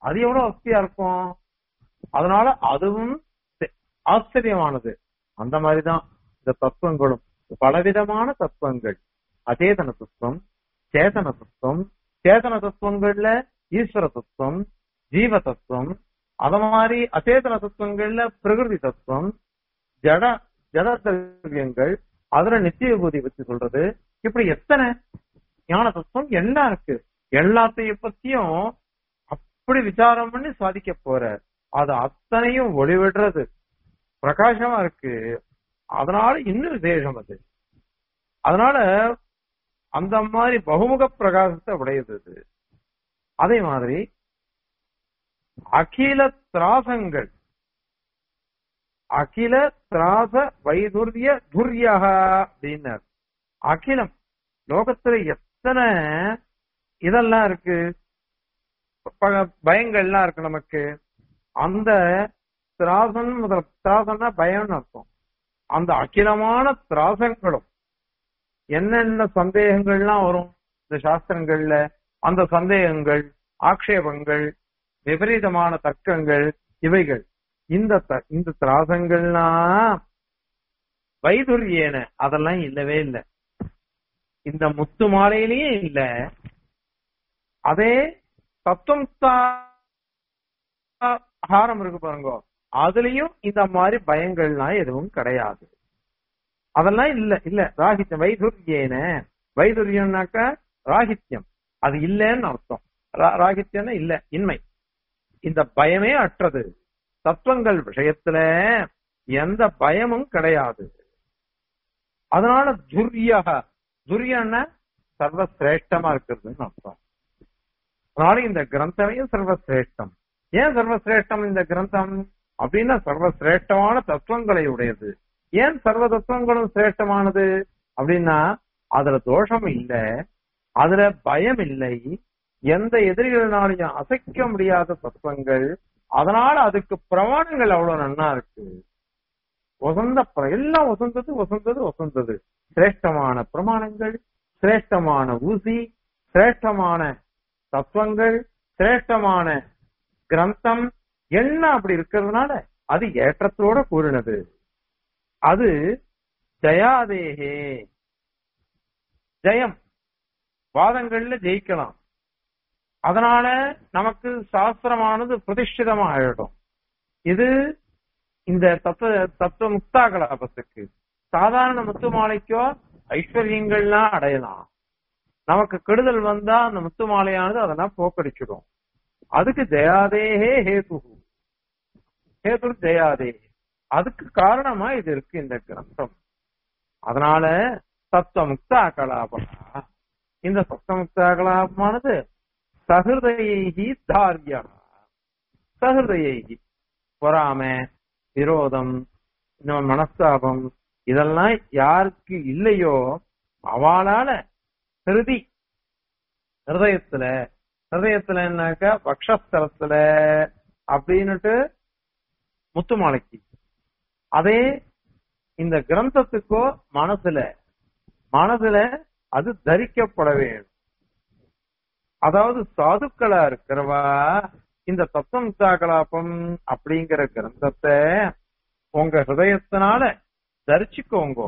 அது எவ்வளவு வசதியா இருக்கும் அதனால அதுவும் தெ- ஆச்சரியமானது அந்த மாதிரிதான் இந்த தத்துவங்களும் பலவிதமான தத்துவங்கள் அச்சேதன தத்துவம் சேதன தத்துவம் சேதன தத்துவங்கள்ல ஈஸ்வர தத்துவம் ஜீவ தத்துவம் அத மாதிரி அச்சேதன தத்துவங்கள்ல பிரகிருதி தத்துவம் ஜட ஜட திரவியங்கள் அதுல நித்திய விபூதி பத்தி சொல்றது இப்படி எத்தனை ஞான தத்துவம் எல்லாம் இருக்கு எல்லாத்தையும் பத்தியும் அப்படி விசாரம் பண்ணி சாதிக்க போற அது அத்தனையும் ஒளிவிடுறது பிரகாசமா இருக்கு அதனால இன்னும் விசேஷம் அது அதனால அந்த மாதிரி பகுமுக பிரகாசத்தை உடையது அது அதே மாதிரி அகில திராசங்கள் அகில திராச வைதுரிய துர்யக அப்படின்னார் அகிலம் லோகத்துல எத்தனை இதெல்லாம் இருக்கு ப- பயங்கள்லாம் இருக்கு நமக்கு அந்த திராசன் முதல் திராசன்னா பயம்னு அர்த்தம் அந்த அகிலமான திராசங்களும் என்னென்ன சந்தேகங்கள்லாம் வரும் இந்த சாஸ்திரங்கள்ல அந்த சந்தேகங்கள் ஆக்ஷேபங்கள் விபரீதமான தர்க்கங்கள் இவைகள் இந்த த- இந்த திராசங்கள்லாம் வைதுரியேன அதெல்லாம் இல்லவே இல்லை இந்த முத்து மாலையிலேயே இல்ல அதே தத்துவம் ஹாரம் இருக்கு பாருங்க அதுலயும் இந்த மாதிரி பயங்கள்லாம் எதுவும் கிடையாது அதெல்லாம் இல்ல இல்ல ராகித்யம் வைதுரியேன வைதுரியம்னாக்க ராகித்யம் அது இல்லைன்னு அர்த்தம் ரா- ராகித்யம்னா இல்ல இன்மை இந்த பயமே அற்றது தத்துவங்கள் விஷயத்துல எந்த பயமும் கிடையாது அதனால துர்யக துரியன்னா சர்வசிரேஷ்டமா இருக்கிறதுன்னு அர்த்தம் அதனால இந்த கிரந்தமே சர்வசிரேஷ்டம் ஏன் சர்வசிரேஷ்டம் இந்த கிரந்தம் அப்படின்னா சர்வசிரேஷ்டமான தத்துவங்களை உடையது ஏன் சர்வ தத்துவங்களும் சிரேஷ்டமானது அப்படின்னா அதுல தோஷம் இல்ல அதுல பயம் இல்லை எந்த எதிரிகளினாலையும் அசைக்க முடியாத தத்துவங்கள் அதனால அதுக்கு பிரமாணங்கள் அவ்வளவு நன்னா இருக்கு வசந்த பிர- எல்லாம் வசந்தது வசந்தது வசந்தது சிரேஷ்டமான பிரமாணங்கள் சிரேஷ்டமான ஊசி சிரேஷ்டமான தத்துவங்கள் சிரேஷ்டமான கிரந்தம் எல்லாம் அப்படி இருக்கிறதுனால அது ஏற்றத்தோட கூறினது அது ஜயாதேகே ஜெயம் வாதங்கள்ல ஜெயிக்கலாம் அதனால நமக்கு சாஸ்திரமானது பிரதிஷ்டிதமா ஆயிடும் இது இந்த தத்துவ தத்துவ முக்தாகலாபத்துக்கு சாதாரண முத்து மாலைக்கோ ஐஸ்வர்யங்கள்லாம் அடையலாம் நமக்கு கெடுதல் வந்தா அந்த முத்து மாலையானது அதெல்லாம் போக்கடிச்சிடும் அதுக்கு ஜெயாதேஹே ஹேது ஹேது ஜெயாதே அதுக்கு காரணமா இது இருக்கு இந்த கிரந்தம் அதனால தத்துவ முக்தா கலாபம் இந்த தத்துவ முக்தா கலாபமானது சகிருதையி தாரியா சகிருதையி பொறாமை விரோதம் இந்த மனஸ்தாபம் இதெல்லாம் யாருக்கு இல்லையோ அவளால ஹிருதி ஹிருதயத்துல ஹிருதயத்துல என்னக்கா பக்ஷஸ்தலத்துல அப்படின்னுட்டு முத்துமாலைக்கு அதே இந்த கிரந்தத்துக்கோ மனசுல மனசுல அது தரிக்கப்பட வேண்டும் அதாவது சாதுக்களா இருக்கிறவா இந்த தத்துவம் கலாபம் அப்படிங்கிற கிரந்தத்தை உங்க ஹிருதயத்தினால தரிச்சுக்கோங்க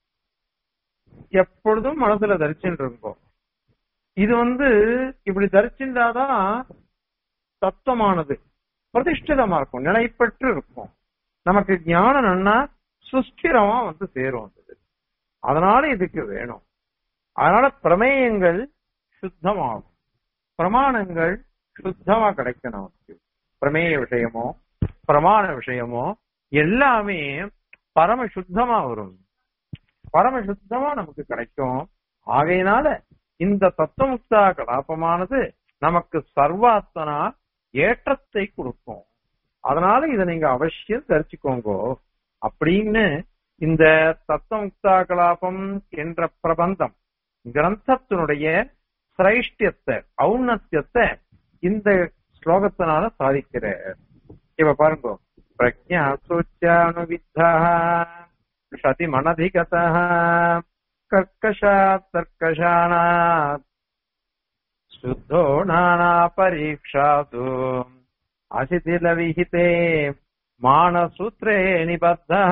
எப்பொழுதும் மனசுல தரிச்சுட்டு இருங்கோ இது வந்து இப்படி தரிச்சிருந்தாதான் தத்துவமானது பிரதிஷ்டிதமா இருக்கும் நிலை பெற்று இருக்கும் நமக்கு ஞானம் நன்னா சுஸ்திரமா வந்து சேரும் அது அதனால இதுக்கு வேணும் அதனால பிரமேயங்கள் சுத்தமாகும் பிரமாணங்கள் சுத்தமா கிடைக்கும் நமக்கு பிரமேய விஷயமோ பிரமாண விஷயமோ எல்லாமே பரம சுத்தமா வரும் பரம சுத்தமா நமக்கு கிடைக்கும் ஆகையினால இந்த தத்துவமுக்தா கலாபமானது நமக்கு சர்வாத்தனா ஏற்றத்தை கொடுக்கும் அதனால இதை நீங்க அவசியம் தரிச்சுக்கோங்க அப்படின்னு இந்த தத்துவமுக்தா கலாபம் என்ற பிரபந்தம் கிரந்தத்தினுடைய சிரைஷ்டியத்தை ஔன்னத்தியத்தை இந்த ஸ்லோகத்தினால சாதிக்கிற இப்ப பாருங்க பிரஜா சூச்சானுவித்தா சதி மனதிகத கர்க்கஷாத் தர்க்கஷானாத் சுத்தோ நானா பரீட்சாது अशिथिलविहिते मानसूत्रे निबद्धः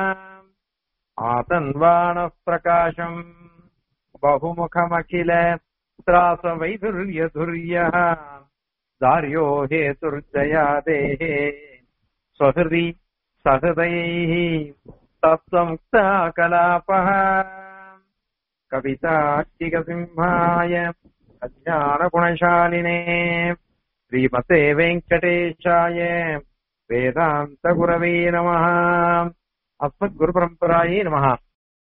आतन्वानः प्रकाशम् बहुमुखमखिल त्रासवैधुर्यधुर्यः दार्यो हेतुर्जयादेः स्वहृदि सहृदयैः तत्त्वमुक्ता कलापः कवितार्किकसिंहाय अज्ञानगुणशालिने श्रीमते वेङ्कटेशाय वेदान्तगुरवे नमः अस्मद्गुरुपरम्परायै नमः